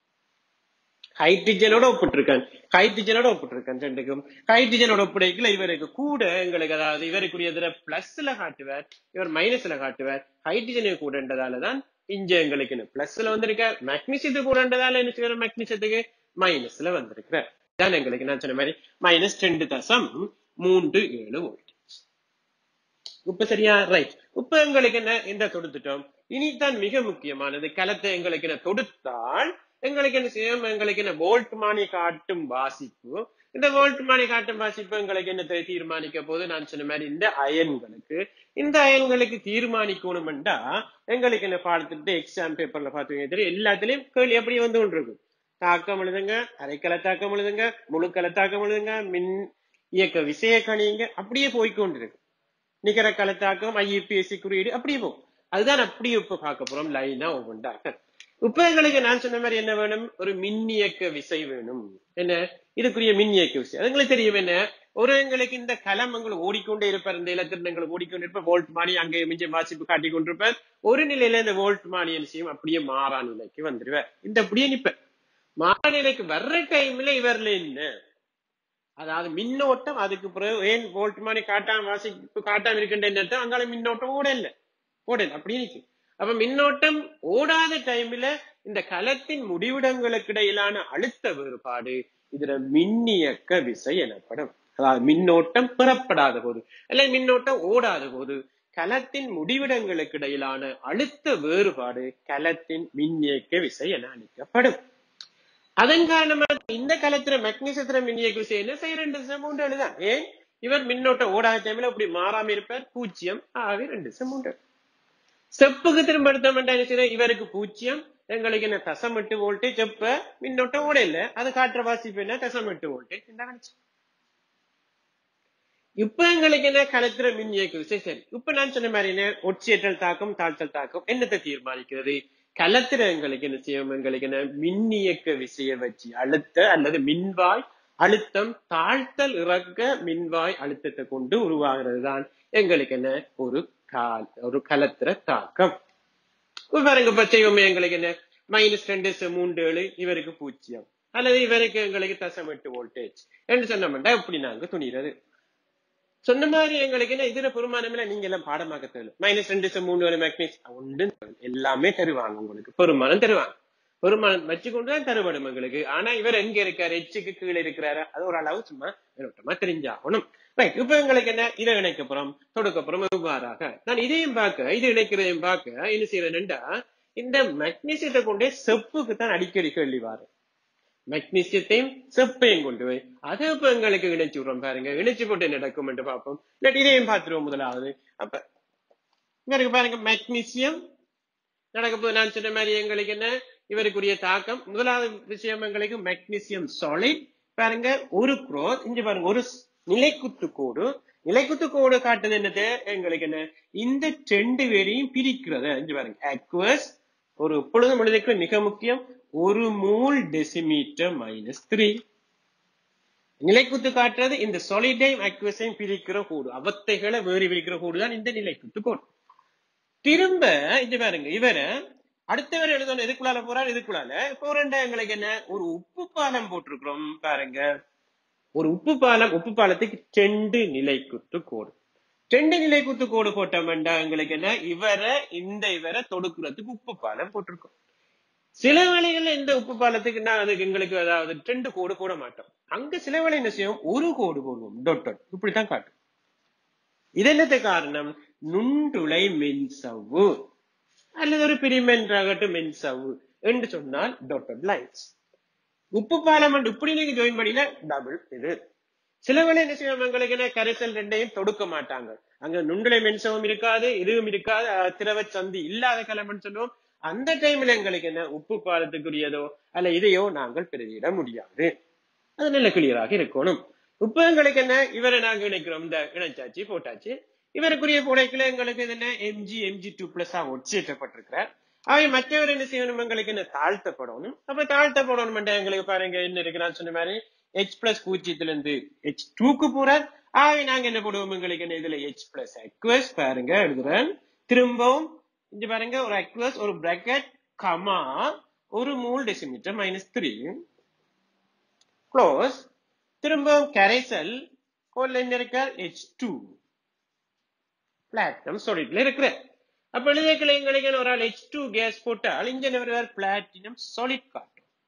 ஹைட்ரஜனோட ஒப்பிட்டிருக்கேன் ஹைட்ரஜனோட ஒப்பிட்டிருக்கேன் ரெண்டுக்கும் ஹைட்ரஜனோட ஒப்படைக்கல இவருக்கு கூட எங்களுக்கு அதாவது இவருக்குரிய இதுல பிளஸ்ல காட்டுவார் இவர் மைனஸ்ல காட்டுவார் ஹைட்ரஜனை கூடன்றதாலதான் இங்க எங்களுக்கு பிளஸ்ல வந்திருக்கார் மெக்னீசியத்துக்கு கூடன்றதால என்ன செய்யற மெக்னீசியத்துக்கு மைனஸ்ல வந்திருக்கிறார் தான் எங்களுக்கு நான் சொன்ன மாதிரி மைனஸ் ரெண்டு தசம் மூன்று ஏழு வோல்ட் இப்ப சரியா ரைட் இப்ப எங்களுக்கு என்ன இந்த தொடுத்துட்டோம் இனிதான் மிக முக்கியமானது கலத்தை எங்களுக்கு என்ன தொடுத்தால் எங்களுக்கு என்ன செய்யும் எங்களுக்கு என்ன வோல்ட் மானி காட்டும் வாசிப்பு இந்த வோல்ட் மானி காட்டும் வாசிப்பு எங்களுக்கு என்ன தெ- தீர்மானிக்க போது நான் சொன்ன மாதிரி இந்த அயன்களுக்கு இந்த அயன்களுக்கு தீர்மானிக்கணும்டா எங்களுக்கு என்ன பாடத்திட்டு எக்ஸாம் பேப்பர்ல பாத்தீங்க தெரியும் எல்லாத்துலயும் கேள்வி எப்படி வந்து கொண்டிருக்கும் தாக்கம் எழுதுங்க அரைக்கல தாக்கம் எழுதுங்க முழுக்கல தாக்கம் எழுதுங்க மின் இயக்க விசைய கணியுங்க அப்படியே போய்க்கொண்டிருக்கு நிகர கலத்தாக்கம் ஐஇபிஎஸ்சி குறியீடு அப்படியே போகும் அதுதான் அப்படியே இப்ப பார்க்க போறோம் லைனா ஒவ்வொன்றாக இப்ப எங்களுக்கு நான் சொன்ன மாதிரி என்ன வேணும் ஒரு மின்னியக்க விசை வேணும் என்ன இதுக்குரிய மின்னியக்க விசை அது எங்களுக்கு தெரியும் என்ன ஒரு எங்களுக்கு இந்த களம் உங்களுக்கு ஓடிக்கொண்டே இருப்பார் இந்த இலத்திரன் எங்களுக்கு ஓடிக்கொண்டே இருப்பார் வோல்ட் மானி அங்கே மிஞ்ச வாசிப்பு காட்டிக் கொண்டிருப்பார் ஒரு நிலையில இந்த வோல்ட் மானி என்ன செய்யும் அப்படியே மாறா நிலைக்கு வந்துருவார் இந்த அப்படியே நிப்ப மாறா நிலைக்கு வர்ற டைம்ல இவர்ல என்ன அதாவது மின்னோட்டம் அதுக்கு பிறகு ஏன் வோல்ட் மாதிரி காட்டாம வாசிப்பு காட்டாம இருக்கின்ற அர்த்தம் அங்கால மின்னோட்டம் ஓட இல்ல ஓட இல்ல அப்படி இருக்கு அப்ப மின்னோட்டம் ஓடாத டைம்ல இந்த களத்தின் முடிவிடங்களுக்கு இடையிலான அழுத்த வேறுபாடு இதுல மின்னியக்க விசை எனப்படும் அதாவது மின்னோட்டம் பெறப்படாத போது அல்ல மின்னோட்டம் ஓடாத போது களத்தின் முடிவிடங்களுக்கு இடையிலான அழுத்த வேறுபாடு களத்தின் மின்னியக்க விசை என அழைக்கப்படும் அதன் காரணமாக இந்த காலத்துல மெக்னீசியத்துல மின்னியக்க விசை என்ன செய்ய ரெண்டு தசம் மூன்று எழுதான் ஏன் இவர் மின்னோட்டம் ஓடாத டைம்ல அப்படி மாறாம இருப்பார் பூஜ்ஜியம் ஆகவே ரெண்டு தசம் மூன்று செப்புக்கு திரும்ப எடுத்தோம் என்ன செய்ய இவருக்கு பூஜ்ஜியம் எங்களுக்கு என்ன தசம் எட்டு வோல்டேஜ் எப்ப மின்னோட்டம் ஓட இல்ல அது காட்டுற வாசிப்பு என்ன தசம் எட்டு வோல்டேஜ் இந்த கணிச்சு இப்ப எங்களுக்கு என்ன கலத்திர மின் இயக்க விசை சரி இப்ப நான் சொன்ன மாதிரி என்ன ஒட்சியேற்றல் தாக்கம் தாழ்த்தல் தாக்கம் என்னத்தை தீர்மானிக்கிறது கலத்திர எங்களுக்கு என்ன செய்யும் எங்களுக்கு என்ன மின் இயக்க விசையை வச்சு அழுத்த அல்லது மின்வாய் அழுத்தம் தாழ்த்தல் இறக்க மின்வாய் அழுத்தத்தை கொண்டு உருவாகிறது தான் எங்களுக்கு என்ன ஒரு கால் ஒரு கலத்திர தாக்கம் இப்ப பாருங்க இப்ப செய்வோமே எங்களுக்கு என்ன மைனஸ் ரெண்டு ச- மூன்று ஏழு இவருக்கு பூஜ்ஜியம் அல்லது இவருக்கு எங்களுக்கு தசம் எட்டு வோல்டேஜ் என்று சொன்னோம்னா இப்படி நாங்க துணிகிறது சொன்ன மாதிரி எங்களுக்கு என்ன இதுல பெருமானம்ல நீங்க எல்லாம் பாடமாக்க தேவை மைனஸ் ரெண்டு ச- மூணு ஒரு மேக்னிஸ் ஒன்று எல்லாமே தருவாங்க உங்களுக்கு பெருமானம் தருவாங்க பெருமானம் வச்சுக்கொண்டுதான் தருவடும் எங்களுக்கு ஆனா இவர் எங்க இருக்காரு எச்சுக்கு கீழே இருக்கிறாரு அது ஒரு அளவு சும்மா மேலோட்டமா தெரிஞ்சாகணும் ரைட் இப்ப எங்களுக்கு என்ன இதை இணைக்கப்புறம் தொடுக்கப்புறம் இவ்வாறாக நான் இதையும் பார்க்க இது இணைக்கிறதையும் பார்க்க என்ன செய்யறேன்டா இந்த மெக்னீசியத்தை கொண்டே செப்புக்கு தான் அடிக்கடி கேள்வி வரும் மெக்னீசியத்தையும் செப்பையும் கொண்டு போய் அதை இப்ப எங்களுக்கு இணைச்சு விடுறோம் பாருங்க இணைச்சு போட்டு என்ன நடக்கும் என்று பார்ப்போம் இல்லாட்டி இதையும் பார்த்துருவோம் முதலாவது அப்ப இங்க இருக்கு பாருங்க மெக்னீசியம் நடக்க போது நான் சொன்ன மாதிரி எங்களுக்கு என்ன இவருக்குரிய தாக்கம் முதலாவது விஷயம் எங்களுக்கு மெக்னீசியம் சாலிட் பாருங்க ஒரு குரோத் இங்க பாருங்க ஒரு ஸ்- நிலைக்குத்து கோடு நிலைக்குத்து கோடு காட்டுது என்னது எங்களுக்கு என்ன இந்த ரெண்டு பேரையும் பிரிக்கிறது இங்க பாருங்க அக்வஸ் ஒரு எப்பொழுதும் எழுதிக்க மிக முக்கியம் ஒரு மூல் டெசிமீட்டர் மைனஸ் த்ரீ நிலைக்குத்து காட்டுறது இந்த சாலிடையும் அக்வஸையும் பிரிக்கிற கோடு அவத்தைகளை வேறு பிரிக்கிற கோடு தான் இந்த நிலைக்குத்து கோடு திரும்ப இது பாருங்க இவரை அடுத்தவர் எழுதணும் எதுக்குள்ளால போறார் இதுக்குள்ளால இப்போ ரெண்டு எங்களுக்கு என்ன ஒரு உப்பு பாலம் போட்டிருக்கிறோம் பாருங்க ஒரு உப்பு பாலம் உப்பு பாலத்துக்கு ரெண்டு நிலைக்குத்து கோடு ரெண்டு நிலைக்குத்து கோடு போட்டோம்டா எங்களுக்கு என்ன இவரை இந்த இவரை தொடுக்கிறதுக்கு உப்பு பாலம் போட்டிருக்கோம் சில வேளைகள்ல இந்த உப்பு பாலத்துக்கு நான் அதுக்கு எங்களுக்கு அதாவது ரெண்டு கோடு போட மாட்டோம் அங்க சில வேளை என்ன செய்யும் ஒரு கோடு போடுவோம் டொட் டொட் இப்படித்தான் காட்டும் இது என்னத்து காரணம் நுண்டுளை மென்சவ்வு அல்லது ஒரு பிரிமென்றாகட்டும் மென்சவ்வு என்று சொன்னால் டொட்டட் லைன்ஸ் உப்பு பாலம் and இப்படி நீங்க ஜாயின் பண்ணினா டபுள் இது சில வேளை என்ன செய்வோம் எங்களுக்கு என்ன கரைசல் ரெண்டையும் தொடுக்க மாட்டாங்க அங்க நுண்டுளை மென்சவும் இருக்காது இதுவும் இருக்காது அஹ், திரவ சந்தி இல்லாத கிளம்புன்னு சொல்லுவோம் அந்த டைம்ல எங்களுக்கு என்ன உப்பு பாலத்துக்குரியதோ அல்ல இதையோ நாங்கள் பிரதியிட முடியாது அது நல்ல கிளியராக இருக்கணும் இப்ப எங்களுக்கு என்ன இவரை நாங்க இணைக்கிறோம் இந்த இணைச்சாச்சு போட்டாச்சு இவருக்குரிய புடைக்குள்ள எங்களுக்கு இது என்ன எம்ஜி எம்ஜி டூ பிளஸ் ஆ ஒட்சியேற்றப்பட்டிருக்கிறார் அவை மற்றவர் என்ன செய்யணும் எங்களுக்கு என்ன தாழ்த்தப்படணும் அப்ப தாழ்த்தப்படணும் எங்களுக்கு பாருங்க என்ன இருக்கு நான் சொன்ன மாதிரி ஹெச் பிளஸ் பூஜ்ஜியத்துல இருந்து ஹெச் டூக்கு போறார் ஆகவே நாங்க என்ன போடுவோம் எங்களுக்கு என்ன இதுல ஹெச் பிளஸ் அக்வஸ் பாருங்க எழுதுறேன் திரும்பவும் இங்க பாருங்க ஒரு அக்வஸ் ஒரு பிராக்கெட் கமா ஒரு mole decimetre minus three close திரும்பவும் கரைசல் கோல்ல என்ன இருக்கா ஹெச் டூ பிளாட்டினம் சாலிட்ல இருக்கிற அப்ப எழுதியக்களை எங்களுக்கு ஒரு ஆள் ஹெச் டூ கேஸ் போட்டால் இங்க வருவார் பிளாட்டினம் சாலிட் காட்டும்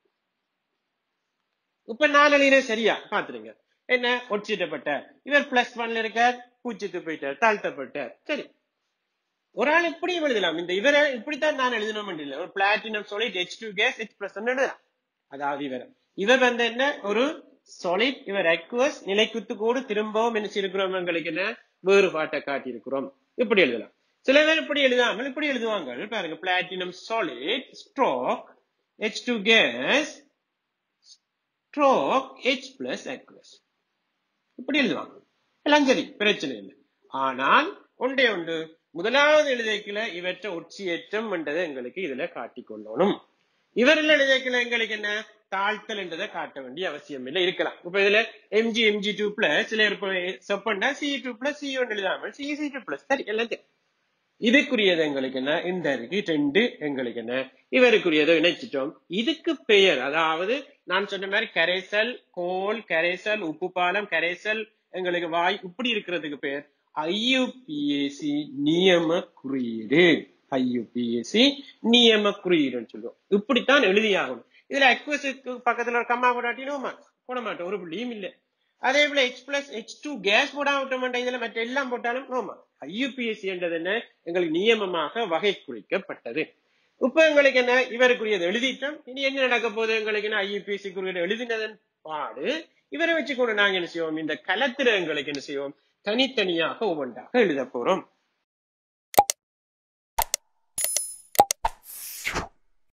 இப்ப நான் எழுதினேன் சரியா பாத்துருங்க என்ன ஒட்சிட்டப்பட்ட இவர் பிளஸ் ஒன்ல இருக்கார் பூச்சித்து போயிட்டார் தாழ்த்தப்பட்டார் சரி ஒரு ஆள் இப்படி எழுதலாம் இந்த இவரை இப்படித்தான் நான் எழுதணும் இல்லை ஒரு platinum solid H two gas H plus எழுதலாம் அதாவது இவர் இவர் வந்து என்ன ஒரு சாலிட் இவர் அக்வஸ் நிலைக்குத்துக்கோடு திரும்பவும் என்ன செய்யிருக்கிறோம் எங்களுக்கு என்ன வேறுபாட்டை காட்டியிருக்கிறோம் இப்படி எழுதலாம் சில பேர் இப்படி எழுதாமல் இப்படி எழுதுவாங்க பாருங்க platinum solid stroke H two gas stroke H plus aqueous இப்படி எழுதுவாங்க எல்லாம் சரி பிரச்சனை இல்லை ஆனால் ஒன்றே ஒன்று முதலாவது எழுதியக்கில இவற்றை ஒட்சியேற்றம் என்றதை எங்களுக்கு இதுல காட்டிக்கொள்ளணும் இவரில் எழுதியக்கில எங்களுக்கு என்ன தாழ்த்தல் என்றதை காட்ட வேண்டிய அவசியம் இல்லை இருக்கலாம் இப்ப இதுல எம்ஜி எம்ஜி டூ பிளஸ் சில செப்பண்டா C two plus C one எழுதாமல் சி சி டூ பிளஸ் சரி எல்லாம் சரி இதுக்குரியது எங்களுக்கு என்ன இந்த இருக்கு ரெண்டு எங்களுக்கு என்ன இவருக்குரியதை இணைச்சிட்டோம் இதுக்கு பெயர் அதாவது நான் சொன்ன மாதிரி கரைசல் கோல் கரைசல் உப்பு பாலம் கரைசல் எங்களுக்கு வாய் இப்படி இருக்கிறதுக்கு பெயர் ஐயுபிஏசி நியம குறியீடு ஐயுபிஏசி நியம குறியீடுன்னு சொல்லுவோம் இப்படித்தான் எழுதியாகணும் இதுல அக்வஸுக்கு பக்கத்துல ஒரு கம்மா போடாட்டினோமா போட மாட்டோம் ஒரு புள்ளியும் இல்லை அதே போல H plus H two gas போடாம விட்ட மாட்டேன் இதுல மற்ற எல்லாம் போட்டாலும் நோமா ஐயுபிஎஸ்சி என்றது என்ன எங்களுக்கு நியமமாக வகை குறிக்கப்பட்டது இப்ப எங்களுக்கு என்ன இவருக்குரியது எழுதிட்டோம் இனி என்ன நடக்க போகுது எங்களுக்கு என்ன ஐயுபிஎஸ்சி குறியீடு எழுதினதன் பாடு இவரை வச்சுக்கொண்டு நாங்க என்ன செய்வோம் இந்த கலத்திர எங்களுக்கு என்ன செய்வோம் தனித்தனியாக ஒவ்வொன்றாக எழுத போறோம்